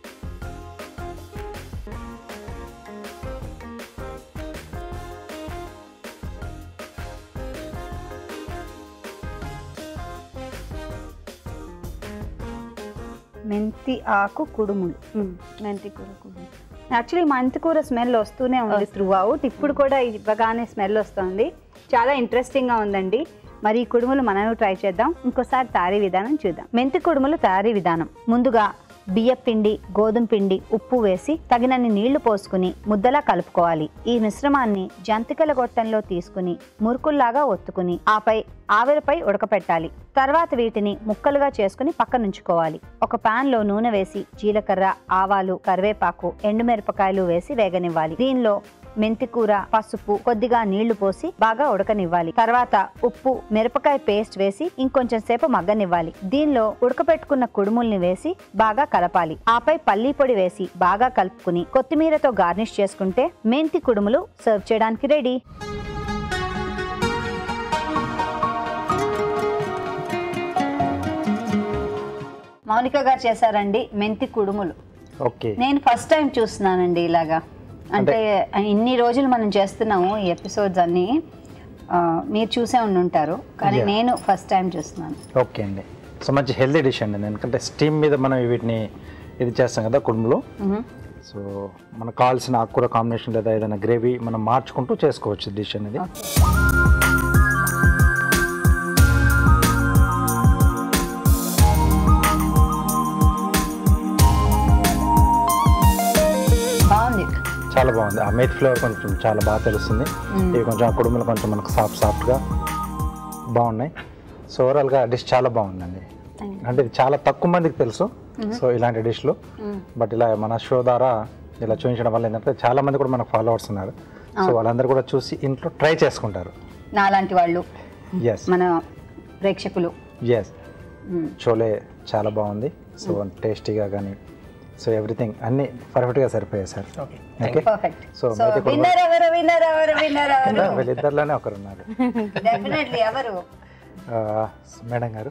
మెంతి ఆకు కుడుములు మ్మ్. మెంతి కూర కూడా యాక్చువల్లీ మెంతి కూర స్మెల్ వస్తూనే ఉంది త్రూ అవుట్ ఇప్పుడు కూడా ఇవ్వగానే స్మెల్ వస్తుంది చాలా ఇంట్రెస్టింగ్గా ఉందండి మరి ఈ కుడుములు మనం ట్రై చేద్దాం ఇంకోసారి తయారీ విధానం చూద్దాం మెంతి కుడుములు తయారీ విధానం ముందుగా బియ్య పిండి గోధుమ పిండి ఉప్పు వేసి తగినన్ని నీళ్లు పోసుకుని ముద్దలా కలుపుకోవాలి ఈ మిశ్రమాన్ని జంతికల గొట్టంలో తీసుకుని మురుకుల్లాగా ఒత్తుకుని ఆపై ఆవిరిపై ఉడకపెట్టాలి తర్వాత వీటిని ముక్కలుగా చేసుకుని పక్కనుంచుకోవాలి ఒక పాన్ లో నూనె వేసి జీలకర్ర ఆవాలు కరివేపాకు ఎండుమిరపకాయలు వేసి వేగనివ్వాలి దీనిలో మెంతి కూర పసుపు కొద్దిగా నీళ్లు పోసి బాగా ఉడకనివ్వాలి తర్వాత ఉప్పు మిరపకాయ పేస్ట్ వేసి ఇంకొంచెం సేపు మగ్గనివ్వాలి దీనిలో ఉడకపెట్టుకున్న కుడుముల్ని వేసి బాగా కలపాలి ఆపై పల్లీ పొడి వేసి బాగా కలుపుకుని కొత్తిమీరతో గార్నిష్ చేసుకుంటే మెంతి కుడుములు సర్వ్ చేయడానికి రెడీ మౌనిక గారు చేశారండి మెంతి కుడుములు ఓకే నేను ఫస్ట్ టైం చూస్తున్నానండి ఇలాగా అంటే ఇన్ని రోజులు మనం చేస్తున్నాము ఈ ఎపిసోడ్స్ అన్ని ఆ, మీరు చూసే ఉండి ఉంటారు కానీ Yeah. నేను ఫస్ట్ టైం చూస్తున్నాను ఓకే అండి సో మంచి హెల్దీ డిష్ అండి ఎందుకంటే స్టీమ్ మీద మనం వీటిని ఇది చేస్తాం కదా కుడుములు మ్మ్. సో మనకు కావాల్సిన ఆకుకూర కాంబినేషన్ లేదా ఏదైనా గ్రేవీ మనం మార్చుకుంటూ చేసుకోవచ్చు డిష్ అనేది బాగుంది చాలా బాగుంది ఆ మేత్ ఫ్లేవర్ కొంచెం చాలా బాగా తెలుస్తుంది ఇవి కొంచెం ఆ కుడుములు కొంచెం మనకు సాఫ్ట్ సాఫ్ట్గా బాగున్నాయి సో ఓవరాల్గా డిష్ చాలా బాగుందండి అంటే ఇది చాలా తక్కువ మందికి తెలుసు సో ఇలాంటి డిష్లు బట్ ఇలా మన షో ద్వారా ఇలా చూపించడం వల్ల ఏంటంటే చాలా మంది కూడా మనకు ఫాలోవర్స్ ఉన్నారు సో వాళ్ళందరూ కూడా చూసి ఇంట్లో ట్రై చేసుకుంటారు నాలాంటి వాళ్ళు ఎస్ మన ప్రేక్షకులు ఎస్ చోలే చాలా బాగుంది సో టేస్టీగా కానీ సో ఎవ్రీథింగ్ అన్నీ పర్ఫెక్ట్గా సరిపోయాయి sir okay perfect so so మేతే కుడుములు విన్నర్ ఎవరు విన్నర్ ఎవరు విన్నర్ ఎవరు వీళ్ళిద్దరిలోనే ఒకరు ఉన్నారు డెఫినెట్లీ ఎవరు ఆ, మేడం గారు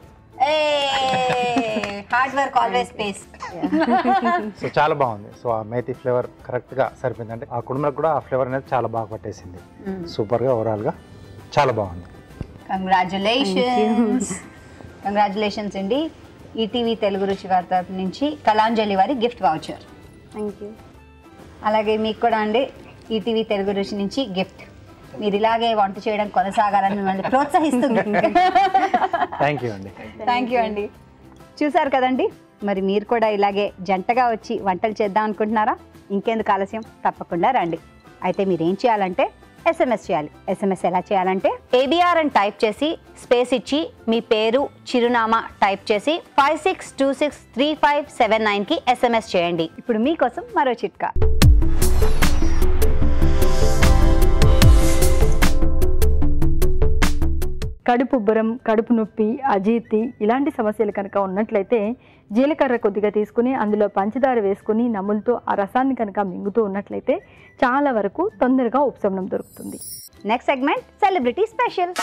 hard work always pays so చాలా బాగుంది సో ఆ మేతి ఫ్లేవర్ కరెక్ట్గా సరిపోయింది అంటే ఆ కుటుంబానికి కూడా ఆ ఫ్లేవర్ అనేది చాలా బాగా పట్టేసింది సూపర్గా ఓవరాల్గా చాలా బాగుంది కంగ్రాచులేషన్స్ కంగ్రాచులేషన్స్ అండి ఈటీవీ తెలుగు రుచి వారి తరపు నుంచి కళాంజలి వారి గిఫ్ట్ వాచర్ థ్యాంక్ యూ అలాగే మీకు కూడా అండి ఈటీవీ తెలుగు రుచి నుంచి గిఫ్ట్ మీరు ఇలాగే వంట చేయడం కొనసాగాలని మిమ్మల్ని ప్రోత్సహిస్తుంది థ్యాంక్ యూ అండి థ్యాంక్ యూ అండి చూసారు కదండి మరి మీరు కూడా ఇలాగే జంటగా వచ్చి వంటలు చేద్దాం అనుకుంటున్నారా ఇంకెందుకు ఆలస్యం తప్పకుండా రండి అయితే మీరు ఏం చేయాలంటే ఎస్ఎంఎస్ చేయాలి ఎస్ఎంఎస్ ఎలా చేయాలంటే ఏబిఆర్ అని టైప్ చేసి స్పేస్ ఇచ్చి మీ పేరు చిరునామా టైప్ చేసి five six two six three five seven నైన్కి ఎస్ఎంఎస్ చేయండి ఇప్పుడు మీకోసం మరో చిట్కా కడుపు ఉబ్బరం కడుపు నొప్పి అజీర్తి ఇలాంటి సమస్యలు కనుక ఉన్నట్లయితే జీలకర్ర కొద్దిగా తీసుకుని అందులో పంచదార వేసుకుని నములుతో ఆ రసాన్ని కనుక మింగుతూ ఉన్నట్లయితే చాలా వరకు తొందరగా ఉపశమనం దొరుకుతుంది next segment celebrity special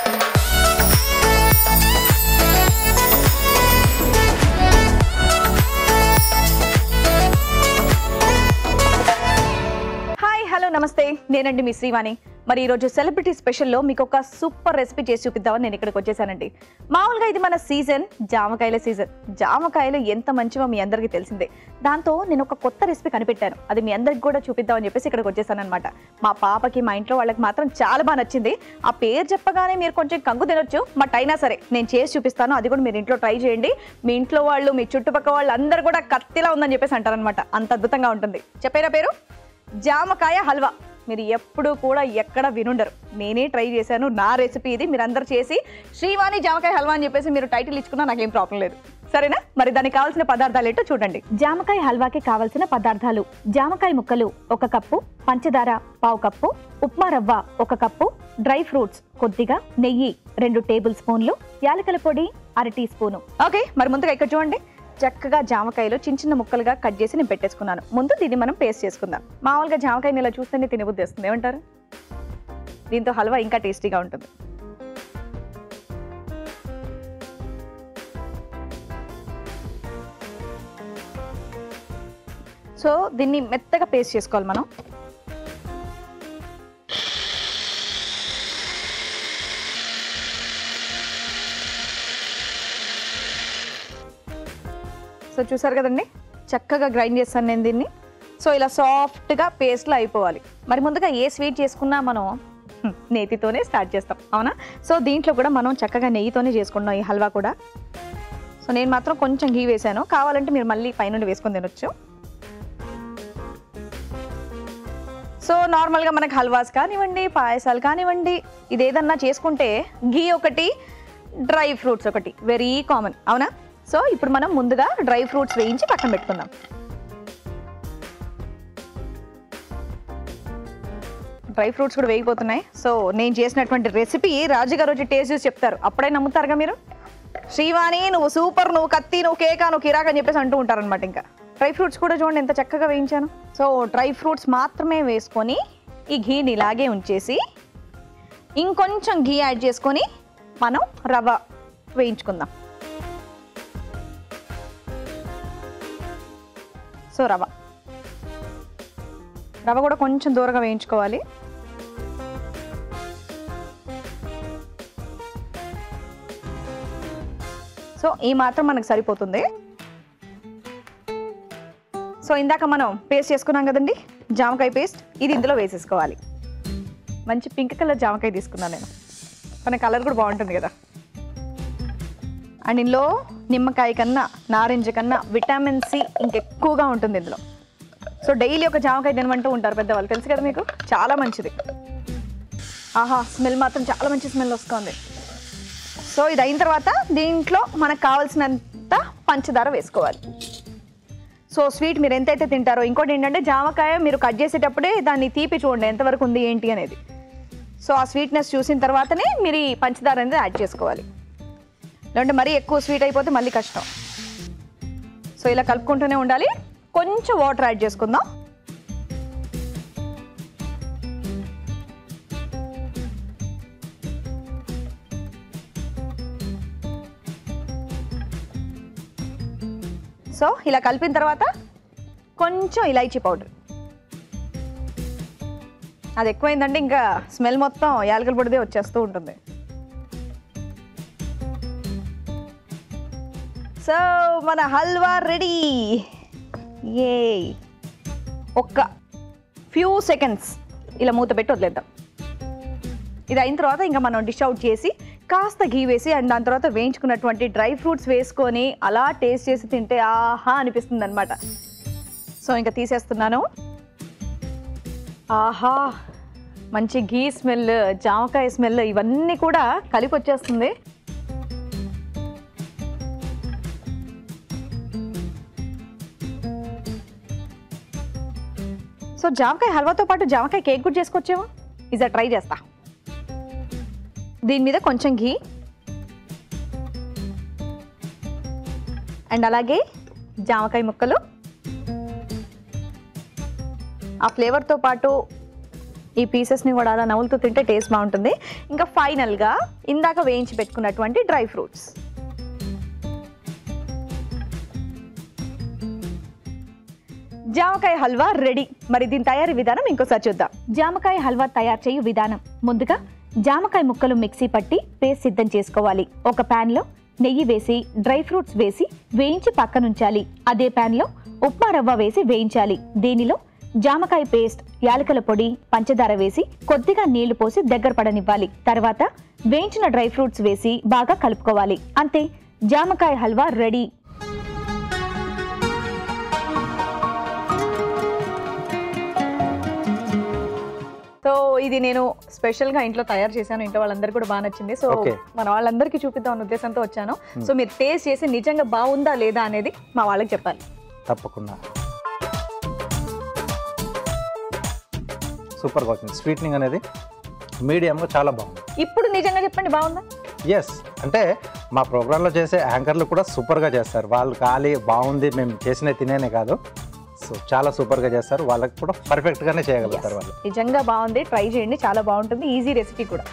hi hello నమస్తే నేనండి మీ శ్రీవాణి మరి ఈరోజు సెలబ్రిటీ స్పెషల్లో మీకు ఒక సూపర్ రెసిపీ చేసి చూపిద్దామని నేను ఇక్కడికి వచ్చేసానండి మామూలుగా ఇది మన సీజన్ జామకాయల సీజన్ జామకాయలు ఎంత మంచివో మీ అందరికీ తెలిసిందే దాంతో నేను ఒక కొత్త రెసిపీ కనిపెట్టాను అది మీ అందరికి కూడా చూపిద్దామని చెప్పేసి ఇక్కడికి వచ్చేసాను అనమాట మా పాపకి మా ఇంట్లో వాళ్ళకి మాత్రం చాలా బాగా నచ్చింది ఆ పేరు చెప్పగానే మీరు కొంచెం కంగు తినొచ్చు బట్ అయినా సరే నేను చేసి చూపిస్తాను అది కూడా మీరు ఇంట్లో ట్రై చేయండి మీ ఇంట్లో వాళ్ళు మీ చుట్టుపక్కల వాళ్ళు అందరు కూడా కత్తిలా ఉందని చెప్పేసి అంటారనమాట అంత అద్భుతంగా ఉంటుంది చెప్పేనా పేరు జామకాయ హల్వా మీరు ఎప్పుడు కూడా ఎక్కడ వినుండరు నేనే ట్రై చేశాను నా రెసిపీ ఇది మీరు అందరు చేసి శ్రీవాణి జామకాయ హల్వా అని చెప్పేసి మీరు టైటిల్ ఇచ్చుకున్నా నాకేం ప్రాబ్లం లేదు సరేనా మరి దానికి కావాల్సిన పదార్థాలు ఏంటో చూడండి జామకాయ హల్వాకి కావాల్సిన పదార్థాలు జామకాయ ముక్కలు ఒక కప్పు పంచదార పావు కప్పు ఉప్మా రవ్వ ఒక కప్పు డ్రై ఫ్రూట్స్ కొద్దిగా నెయ్యి రెండు టేబుల్ స్పూన్లు యాలకల పొడి అర టీ స్పూను ఓకే మరి ముందుగా ఇక్కడ చూడండి చక్కగా జామకాయలు చిన్న చిన్న ముక్కలుగా కట్ చేసి నేను పెట్టేసుకున్నాను ముందు దీన్ని మనం పేస్ట్ చేసుకుందాం మామూలుగా జామకాయని ఇలా చూస్తేనే తినబుద్ధి వస్తుంది ఏమంటారు దీంతో హల్వా ఇంకా టేస్టీగా ఉంటుంది సో దీన్ని మెత్తగా పేస్ట్ చేసుకోవాలి మనం సో చూసారు కదండి చక్కగా గ్రైండ్ చేస్తాను నేను దీన్ని సో ఇలా సాఫ్ట్గా పేస్ట్లో అయిపోవాలి మరి ముందుగా ఏ స్వీట్ చేసుకున్నా మనం హ్మ్, నేతితోనే స్టార్ట్ చేస్తాం అవునా సో దీంట్లో కూడా మనం చక్కగా నెయ్యితోనే చేసుకుంటున్నాం ఈ హల్వా కూడా సో నేను మాత్రం కొంచెం ఘీ వేసాను కావాలంటే మీరు మళ్ళీ పైనుండి వేసుకొని తినొచ్చు సో నార్మల్గా మనకు హల్వాస్ కానివ్వండి పాయసాలు కానివ్వండి ఇది ఏదన్నా చేసుకుంటే ఘీ ఒకటి డ్రై ఫ్రూట్స్ ఒకటి వెరీ కామన్ అవునా సో ఇప్పుడు మనం ముందుగా డ్రై ఫ్రూట్స్ వేయించి పక్కన పెట్టుకుందాం డ్రై ఫ్రూట్స్ కూడా వేగిపోతున్నాయి సో నేను చేసినటువంటి రెసిపీ రాజుగారు వచ్చి టేస్ట్ చూసి చెప్తారు అప్పుడే నమ్ముతారుగా మీరు శ్రీవాణి నువ్వు సూపర్ నువ్వు కత్తి నువ్వు కేకా నువ్వు కిరాక్ అని చెప్పేసి అంటూ ఉంటారనమాట ఇంకా డ్రై ఫ్రూట్స్ కూడా చూడండి ఎంత చక్కగా వేయించాను సో డ్రై ఫ్రూట్స్ మాత్రమే వేసుకొని ఈ ఘీని ఇలాగే ఉంచేసి ఇంకొంచెం ఘీ యాడ్ చేసుకొని మనం రవ్వ వేయించుకుందాం సో రవ రవ కూడా కొంచెం దూరంగా వేయించుకోవాలి సో ఈ మాత్రం మనకు సరిపోతుంది సో ఇందాక మనం పేస్ట్ చేసుకున్నాం కదండి జామకాయ పేస్ట్ ఇది ఇందులో వేసేసుకోవాలి మంచి పింక్ కలర్ జామకాయ తీసుకున్నాను నేను కానీ కలర్ కూడా బాగుంటుంది కదా అండ్ ఇందులో నిమ్మకాయ కన్నా నారింజ కన్నా విటమిన్ సి ఇంకెక్కువగా ఉంటుంది ఇందులో సో డైలీ ఒక జామకాయ తినమంటూ ఉంటారు పెద్దవాళ్ళు తెలుసు కదా మీకు చాలా మంచిది ఆహా స్మెల్ మాత్రం చాలా మంచి స్మెల్ వస్తుంది సో ఇది అయిన తర్వాత దీంట్లో మనకు కావాల్సినంత పంచదార వేసుకోవాలి సో స్వీట్ మీరు ఎంతైతే తింటారో ఇంకోటి ఏంటంటే జామకాయ మీరు కట్ చేసేటప్పుడే దాన్ని తీపి చూడండి ఎంతవరకు ఉంది ఏంటి అనేది సో ఆ స్వీట్నెస్ చూసిన తర్వాతనే మీరు ఈ పంచదార అనేది యాడ్ చేసుకోవాలి లేదంటే మరీ ఎక్కువ స్వీట్ అయిపోతే మళ్ళీ కష్టం సో ఇలా కలుపుకుంటూనే ఉండాలి కొంచెం వాటర్ యాడ్ చేసుకుందాం సో ఇలా కలిపిన తర్వాత కొంచెం ఇలాచీ పౌడర్ అది ఎక్కువైందంటే ఇంకా స్మెల్ మొత్తం యాలకల పొడిదే వచ్చేస్తూ ఉంటుంది సో మన హల్వా రెడీ ఏ ఒక్క ఫ్యూ సెకండ్స్ ఇలా మూత పెట్టి వదిలేద్దాం ఇది అయిన తర్వాత ఇంకా మనం డిష్ అవుట్ చేసి కాస్త ఘీ వేసి అండ్ దాని తర్వాత వేయించుకున్నటువంటి డ్రై ఫ్రూట్స్ వేసుకొని అలా టేస్ట్ చేసి తింటే ఆహా అనిపిస్తుంది అనమాట సో ఇంకా తీసేస్తున్నాను ఆహా మంచి ఘీ స్మెల్ జామకాయ స్మెల్ ఇవన్నీ కూడా కలిపి వచ్చేస్తుంది సో జామకాయ హల్వాతో పాటు జామకాయ కేక్ కూడా చేసుకోవచ్చేమో ఇజా ట్రై చేస్తా దీని మీద కొంచెం ఘీ అండ్ అలాగే జామకాయ ముక్కలు ఆ ఫ్లేవర్తో పాటు ఈ పీసెస్ని కూడా అలా నవ్వులుతూ తింటే టేస్ట్ బాగుంటుంది ఇంకా ఫైనల్గా ఇందాక వేయించి పెట్టుకున్నటువంటి డ్రై ఫ్రూట్స్ జామకాయ హల్వా రెడీ మరి దీని తయారీ విధానం ఇంకోసారి చూద్దాం జామకాయ హల్వా తయారు చేయు విధానం ముందుగా జామకాయ ముక్కలు మిక్సీ పట్టి పేస్ట్ సిద్ధం చేసుకోవాలి ఒక pan లో నెయ్యి వేసి డ్రై ఫ్రూట్స్ వేసి వేయించి పక్కనుంచాలి అదే pan లో ఉప్మా రవ్వ వేసి వేయించాలి దీనిలో జామకాయ పేస్ట్ యాలకల పొడి పంచదార వేసి కొద్దిగా నీళ్లు పోసి దగ్గర పడనివ్వాలి తర్వాత వేయించిన డ్రై ఫ్రూట్స్ వేసి బాగా కలుపుకోవాలి అంతే జామకాయ హల్వా రెడీ సో ఇది నేను స్పెషల్ గా ఇంట్లో తయారు చేశాను ఇంట్లో వాళ్ళందరికీ కూడా బాగా నచ్చింది సో Okay. మన వాళ్ళందరికీ చూపిద్దాం అన్న ఉద్దేశంతో వచ్చాను సో మీరు టేస్ట్ చేసి నిజంగా బాగుందా లేదా అనేది మా వాళ్ళకి చెప్పాలి తప్పకుండా సూపర్గా వచ్చింది స్వీట్నింగ్ అనేది మీడియంగా చాలా బాగుంది ఇప్పుడు నిజంగా చెప్పండి బాగుందా ఎస్ అంటే మా ప్రోగ్రాంలో చేసే యాంకర్లు కూడా సూపర్గా చేస్తారు వాళ్ళు ఖాళీ బాగుంది మేము చేసిన తినేనే కాదు సో చాలా సూపర్గా చేస్తారు వాళ్ళకి కూడా పర్ఫెక్ట్గానే చేయగలుగుతారు వాళ్ళు నిజంగా బాగుంది ట్రై చేయండి చాలా బాగుంటుంది ఈజీ రెసిపీ కూడా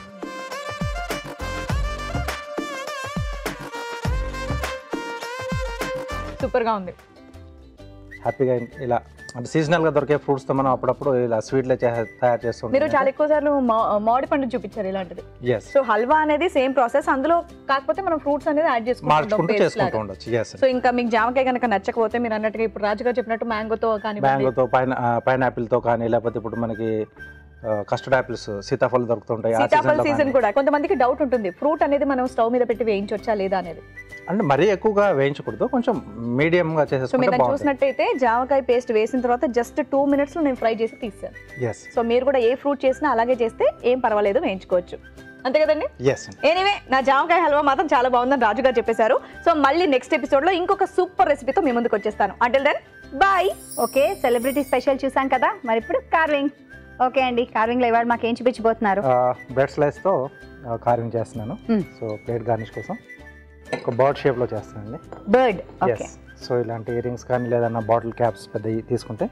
సూపర్ గా ఉంది హ్యాపీగా ఇలా అంటే సీజనల్గా దొరికే ఫ్రూట్స్తో మనం అప్పుడప్పుడు ఇలా స్వీట్లు తయారు మీరు చేస్తుంటాం చాలా ఎక్కువ సార్లు మామిడి పండు చూపించారు ఇలాంటిది ఎస్ సో హల్వా అనేది సేమ్ ప్రాసెస్ అందులో కాకపోతే మనం ఫ్రూట్స్ అనేది యాడ్ మార్చుకుంటూ చేసుకుంటాం చేసుకుంటూ ఉండొచ్చు ఎస్ సో ఇంకా మీకు జామకాయ కనుక నచ్చకపోతే మీరు అన్నట్టుగా ఇప్పుడు రాజుగారు చెప్పినట్టు మ్యాంగోతో కానీ మ్యాంగోతో పైన పైన్ యాపిల్తో కానీ లేకపోతే ఇప్పుడు మనకి కస్టర్డ్ యాపిల్స్ సీతాఫలం దొరుకుతుంటాయి ఆ సీతాఫల్ seasonలో సీజన్ కానీ. కూడా కొంతమందికి డౌట్ ఉంటుంది ఫ్రూట్ అనేది మనం స్టవ్ మీద పెట్టి వేయించవచ్చా లేదా అనేది అంటే మరీ ఎక్కువగా వేయించకూడదు కొంచెం మీడియంగా సో చేసేసుకుంటే మీరు దాన్ని బాగుంటుంది చూసినట్టయితే జామకాయ పేస్ట్ వేసిన తర్వాత జస్ట్ టూ మినిట్స్ లో నేను ఫ్రై చేసి తీసాను ఎస్ సో మీరు కూడా ఏ ఫ్రూట్ చేసినా అలాగే చేస్తే ఏం పర్వాలేదు వేయించుకోవచ్చు అంతే కదండి ఎస్ ఎనీవే నా జామకాయ హల్వా మాత్రం చాలా బాగుందని రాజు గారు చెప్పేశారు సో మళ్ళీ నెక్స్ట్ ఎపిసోడ్ లో ఇంకొక సూపర్ రెసిపీతో మీ ముందుకు వచ్చేస్తాను until then bye okay celebrity special చూసాం కదా మరి ఇప్పుడు కార్వింగ్ ఓకే అండి కార్వింగ్ లో ఇవాళ మాకు ఏం చూపించబోతున్నారు బ్రెడ్ స్లైస్తో కార్వింగ్ చేస్తున్నాను Hmm. సో ప్లేట్ గార్నిష్ కోసం ఒక బర్డ్ షేప్లో చేస్తానండి బర్డ్ ఓకే ఎస్ సో ఇలాంటి ఇయర్ రింగ్స్ కానీ లేదన్నా బాటిల్ క్యాప్స్ పెద్దవి తీసుకుంటే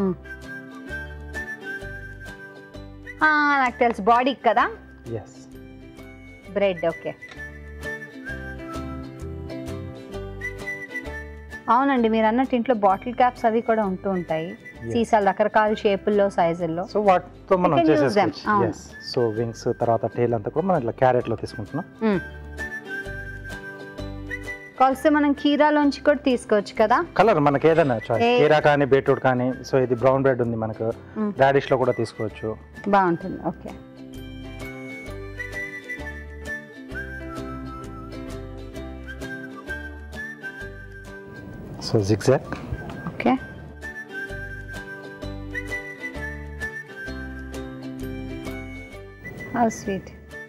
నాకు తెలుసు బాడీ కదా ఎస్ బ్రెడ్ ఓకే అవునండి మీరు అన్నట్టు ఇంట్లో బాటిల్ క్యాప్స్ అవి కూడా ఉంటూ ఉంటాయి సీసాలు రకరకాల షేపుల్లో సైజుల్లో సో వాటితో మనం can use them. చేసేసుకోవచ్చు అవును. ఎస్ సో వింగ్స్ తర్వాత టేల్ అంతా కూడా మనం ఇట్లా క్యారెట్లో తీసుకుంటున్నాం కాల్స్తే మనం కీరాలోంచి కూడా తీసుకోవచ్చు కదా కలర్ మనకి ఏదైనా చాయిస్ ఏ- కీరా కానీ బీట్రూట్ కానీ సో ఇది బ్రౌన్ బ్రెడ్ ఉంది మనకు మ్మ్. రాడిష్ లో కూడా తీసుకోవచ్చు బాగుంటుంది okay so zigzag okay how sweet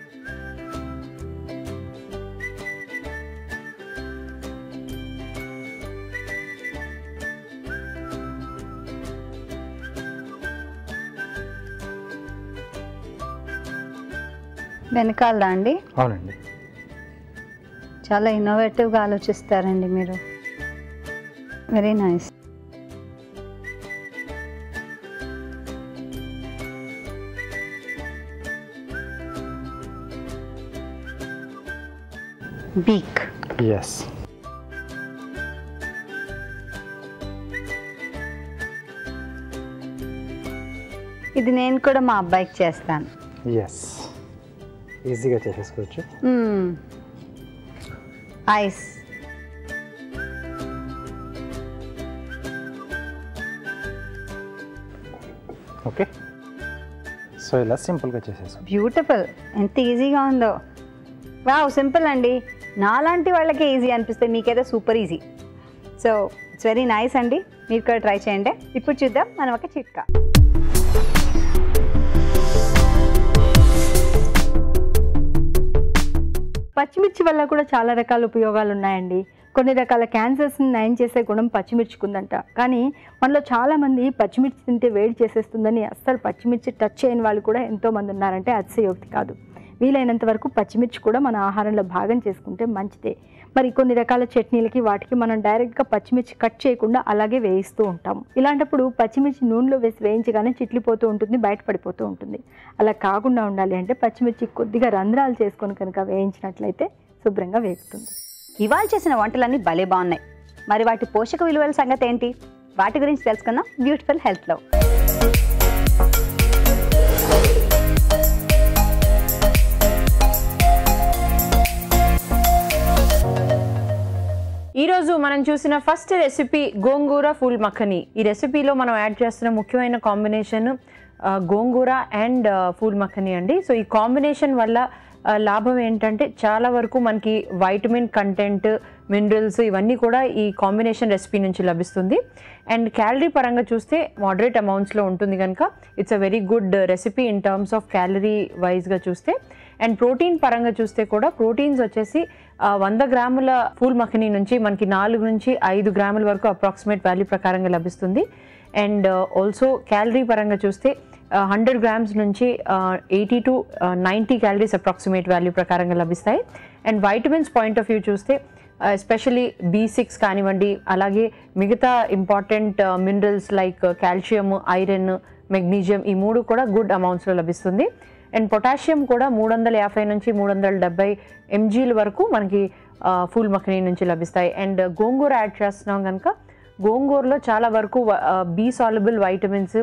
వెనకాలదా అండి అవునండి చాలా ఇన్నోవేటివ్గా ఆలోచిస్తారండి మీరు వెరీ నైస్ బీక్ ఎస్ ఇది నేను కూడా మా అబ్బాయికి చేస్తాను ఎస్ ఈజీగా చేసేసుకోవచ్చు ఐస్ ఓకే సో ఇలా సింపుల్గా చేసేసుకో బ్యూటిఫుల్ ఎంత ఈజీగా ఉందో వావ్ సింపుల్ అండి నాలాంటి వాళ్ళకే ఈజీ అనిపిస్తే మీకైతే super easy so it's very nice అండి మీరు కూడా ట్రై చేయండి ఇప్పుడు చూద్దాం మనం ఒక చిట్కా పచ్చిమిర్చి వల్ల కూడా చాలా రకాల ఉపయోగాలు ఉన్నాయండి కొన్ని రకాల క్యాన్సర్స్ని నయం చేసే గుణం పచ్చిమిర్చికుందంట కానీ మనలో చాలామంది పచ్చిమిర్చి తింటే వేడి చేసేస్తుందని అస్సలు పచ్చిమిర్చి టచ్ చేయని వాళ్ళు కూడా ఎంతోమంది ఉన్నారంటే అతిశయోక్తి కాదు వీలైనంత వరకు పచ్చిమిర్చి కూడా మన ఆహారంలో భాగం చేసుకుంటే మంచిదే మరి కొన్ని రకాల చట్నీలకి వాటికి మనం డైరెక్ట్గా పచ్చిమిర్చి కట్ చేయకుండా అలాగే వేయిస్తూ ఉంటాము ఇలాంటప్పుడు పచ్చిమిర్చి నూనెలో వేసి వేయించగానే చిట్లిపోతూ ఉంటుంది బయటపడిపోతూ ఉంటుంది అలా కాకుండా ఉండాలి అంటే పచ్చిమిర్చి కొద్దిగా రంధ్రాలు చేసుకొని కనుక వేయించినట్లయితే శుభ్రంగా వేగుతుంది ఇవాళ చేసిన వంటలన్నీ భలే బాగున్నాయి మరి వాటి పోషక విలువల సంగతి ఏంటి వాటి గురించి తెలుసుకుందాం బ్యూటిఫుల్ హెల్త్లో ఈరోజు మనం చూసిన ఫస్ట్ రెసిపీ గోంగూర ఫుల్ మఖని ఈ రెసిపీలో మనం యాడ్ చేస్తున్న ముఖ్యమైన కాంబినేషన్ ఆ, గోంగూర అండ్ ఫుల్ మఖని అండి సో ఈ కాంబినేషన్ వల్ల ఆ, లాభం ఏంటంటే చాలా వరకు మనకి వైటమిన్ కంటెంట్ మినరల్స్ ఇవన్నీ కూడా ఈ కాంబినేషన్ రెసిపీ నుంచి లభిస్తుంది అండ్ క్యాలరీ పరంగా చూస్తే మోడరేట్ అమౌంట్స్లో ఉంటుంది కనుక it's uh very good recipe in terms of calorie వైజ్గా చూస్తే అండ్ ప్రోటీన్ పరంగా చూస్తే కూడా ప్రోటీన్స్ వచ్చేసి ఆ, వంద గ్రాముల ఫూల్ మఖని నుంచి మనకి నాలుగు నుంచి ఐదు గ్రాముల వరకు అప్రాక్సిమేట్ వాల్యూ ప్రకారంగా లభిస్తుంది అండ్ ఆల్సో క్యాలరీ పరంగా చూస్తే హండ్రెడ్ గ్రామ్స్ నుంచి eighty to ninety calories approximate value ప్రకారంగా లభిస్తాయి and vitamins point of view చూస్తే ఎస్పెషలీ బీ సిక్స్ కానివ్వండి అలాగే మిగతా important minerals like calcium iron magnesium ఈ మూడు కూడా గుడ్ అమౌంట్స్లో లభిస్తుంది అండ్ పొటాషియం కూడా మూడు వందల యాభై నుంచి మూడు వందల డెబ్బై ఎంజీల వరకు మనకి ఫుల్ మఖనీ నుంచి లభిస్తాయి అండ్ గోంగూర యాడ్ చేస్తున్నాం కనుక గోంగూరలో చాలా వరకు B soluble vitamins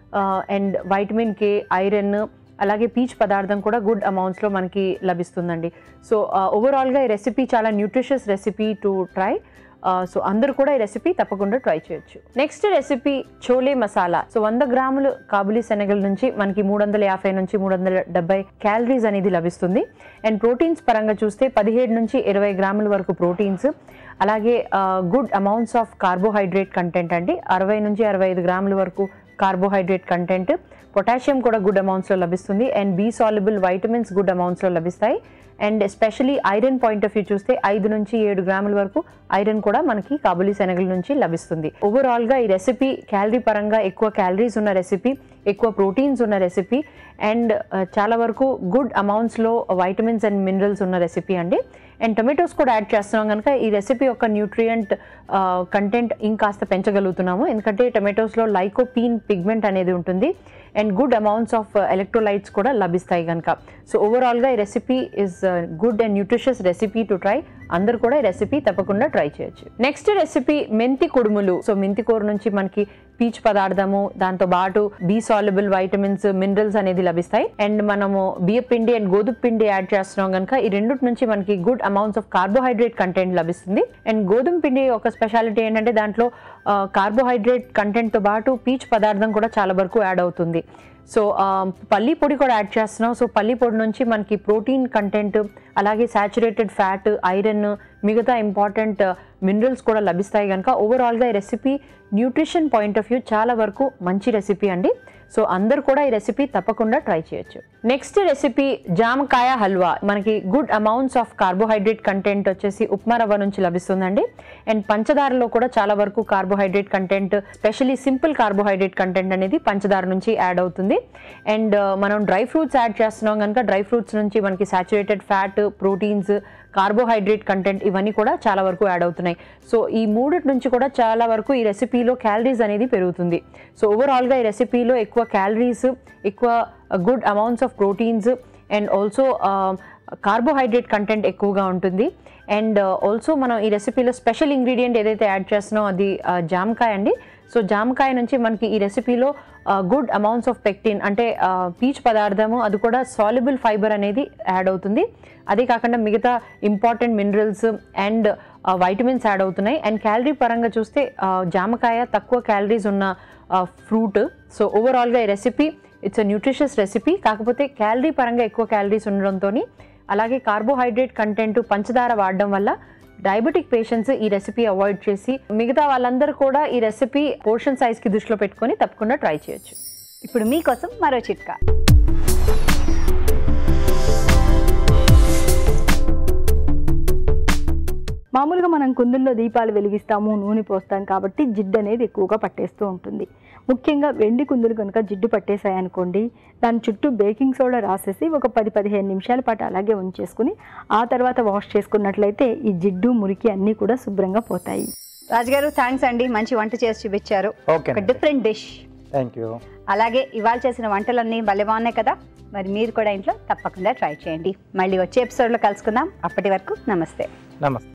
and vitamin K iron అలాగే పీచ్ పదార్థం కూడా గుడ్ అమౌంట్స్లో మనకి లభిస్తుందండి సో ఓవరాల్గా ఈ రెసిపీ చాలా nutritious recipe to try so అందరూ కూడా ఈ రెసిపీ తప్పకుండా ట్రై చేయొచ్చు next recipe chole masala so వంద గ్రాములు కాబులి శనగల నుంచి మనకి మూడు వందల యాభై నుంచి మూడు వందల డెబ్బై క్యాలరీస్ అనేది లభిస్తుంది అండ్ ప్రోటీన్స్ పరంగా చూస్తే పదిహేడు నుంచి ఇరవై గ్రాముల వరకు ప్రోటీన్స్ అలాగే good amounts of carbohydrate content అండి అరవై నుంచి అరవై ఐదు గ్రాముల వరకు కార్బోహైడ్రేట్ కంటెంట్ పొటాషియం కూడా గుడ్ అమౌంట్స్లో లభిస్తుంది and B soluble vitamins good అమౌంట్స్లో లభిస్తాయి and especially iron point of view చూస్తే ఐదు నుంచి ఏడు గ్రాముల వరకు ఐరన్ కూడా మనకి కాబులి శనగల నుంచి లభిస్తుంది ఓవరాల్గా ఈ రెసిపీ క్యాలరీ పరంగా ఎక్కువ క్యాలరీస్ ఉన్న రెసిపీ ఎక్కువ ప్రోటీన్స్ ఉన్న రెసిపీ అండ్ చాలా వరకు గుడ్ అమౌంట్స్లో వైటమిన్స్ అండ్ మినరల్స్ ఉన్న రెసిపీ అండి అండ్ టొమాటోస్ కూడా యాడ్ చేస్తున్నాం కనుక ఈ రెసిపీ యొక్క న్యూట్రియంట్ కంటెంట్ ఇంకాస్త పెంచగలుగుతున్నాము ఎందుకంటే టొమాటోస్లో లైకోపీన్ పిగ్మెంట్ అనేది ఉంటుంది and good amounts of electrolytes కూడా లభిస్తాయి కనుక సో ఓవరాల్గా ఈ recipe is good and nutritious recipe to try అందరు కూడా ఈ రెసిపీ తప్పకుండా ట్రై చేయొచ్చు నెక్స్ట్ రెసిపీ మెంతి కుడుములు సో మెంతి కూర నుంచి మనకి పీచ్ పదార్థము దాంతో పాటు బీ సాల్యుబుల్ వైటమిన్స్ మినరల్స్ అనేది లభిస్తాయి అండ్ మనము బియ్య పిండి అండ్ గోధుమ పిండి యాడ్ చేస్తున్నాం కనుక ఈ రెండింటి నుంచి మనకి good amounts of carbohydrate content లభిస్తుంది అండ్ గోధుమ పిండి ఒక స్పెషాలిటీ ఏంటంటే దాంట్లో కార్బోహైడ్రేట్ కంటెంట్తో పాటు పీచ్ పదార్థం కూడా చాలా వరకు యాడ్ అవుతుంది సో పల్లి పొడి కూడా యాడ్ చేస్తున్నాం సో పల్లి పొడి నుంచి మనకి ప్రోటీన్ కంటెంట్ అలాగే సాచురేటెడ్ ఫ్యాట్ ఐరన్ మిగతా ఇంపార్టెంట్ మినరల్స్ కూడా లభిస్తాయి కనుక ఓవరాల్గా ఈ recipe nutrition point of view చాలా వరకు మంచి రెసిపీ అండి సో అందరు కూడా ఈ రెసిపీ తప్పకుండా ట్రై చేయొచ్చు నెక్స్ట్ రెసిపీ జామకాయ హల్వా మనకి good amounts of carbohydrate content వచ్చేసి ఉప్మా రవ్వ నుంచి లభిస్తుందండి అండ్ పంచదారలో కూడా చాలా వరకు carbohydrate content specially simple carbohydrate content అనేది పంచదార నుంచి యాడ్ అవుతుంది అండ్ మనం డ్రై ఫ్రూట్స్ యాడ్ చేస్తున్నాం కనుక డ్రై ఫ్రూట్స్ నుంచి మనకి saturated fat proteins carbohydrate content ఇవన్నీ కూడా చాలా వరకు యాడ్ అవుతున్నాయి సో ఈ మూడిటి నుంచి కూడా చాలా వరకు ఈ రెసిపీలో క్యాలరీస్ అనేది పెరుగుతుంది సో ఓవరాల్గా ఈ రెసిపీలో ఎక్కువ క్యాలరీస్ ఎక్కువ good amounts of proteins and also carbohydrate content ఎక్కువగా ఉంటుంది అండ్ ఆల్సో మనం ఈ రెసిపీలో స్పెషల్ ఇంగ్రీడియంట్ ఏదైతే యాడ్ చేస్తున్నామో అది ఆ, జామకాయ అండి సో జామకాయ నుంచి మనకి ఈ రెసిపీలో గుడ్ అమౌంట్స్ ఆఫ్ పెక్టిన్ అంటే పీచ్ పదార్థము అది కూడా సాల్యుబుల్ ఫైబర్ అనేది యాడ్ అవుతుంది అదే కాకుండా మిగతా important minerals and vitamins add అవుతున్నాయి అండ్ క్యాలరీ పరంగా చూస్తే ఆ, జామకాయ తక్కువ క్యాలరీస్ ఉన్న ఫ్రూట్ సో ఓవరాల్గా ఈ recipe it's a nutritious recipe కాకపోతే క్యాలరీ పరంగా ఎక్కువ క్యాలరీస్ ఉండడంతో అలాగే కార్బోహైడ్రేట్ కంటెంట్ పంచదార వాడడం వల్ల డయాబెటిక్ పేషెంట్స్ ఈ రెసిపీ అవాయిడ్ చేసి మిగతా వాళ్ళందరూ కూడా ఈ రెసిపీ పోర్షన్ సైజ్కి దృష్టిలో పెట్టుకొని తప్పకుండా ట్రై చేయొచ్చు ఇప్పుడు మీకోసం మరో చిట్కా మామూలుగా మనం కుందుల్లో దీపాలు వెలిగిస్తాము నూనె పోస్తాం కాబట్టి జిడ్డు అనేది ఎక్కువగా పట్టేస్తూ ఉంటుంది ముఖ్యంగా వెండి కుందులు కనుక జిడ్డు పట్టేశాయనుకోండి దాని చుట్టూ బేకింగ్ సోడా రాసేసి ఒక పది పదిహేను నిమిషాల పాటు అలాగే ఉంచేసుకుని ఆ తర్వాత వాష్ చేసుకున్నట్లయితే ఈ జిడ్డు మురికి అన్నీ కూడా శుభ్రంగా పోతాయి రాజుగారు థ్యాంక్స్ అండి మంచి వంట చేసి చూపించారు ఓకే ఒక డిఫరెంట్ డిష్ థ్యాంక్ యూ అలాగే ఇవాళ చేసిన వంటలన్నీ భలే బాగున్నాయి కదా మరి మీరు కూడా ఇంట్లో తప్పకుండా ట్రై చేయండి మళ్ళీ వచ్చే ఎపిసోడ్లో కలుసుకుందాం అప్పటి వరకు నమస్తే నమస్తే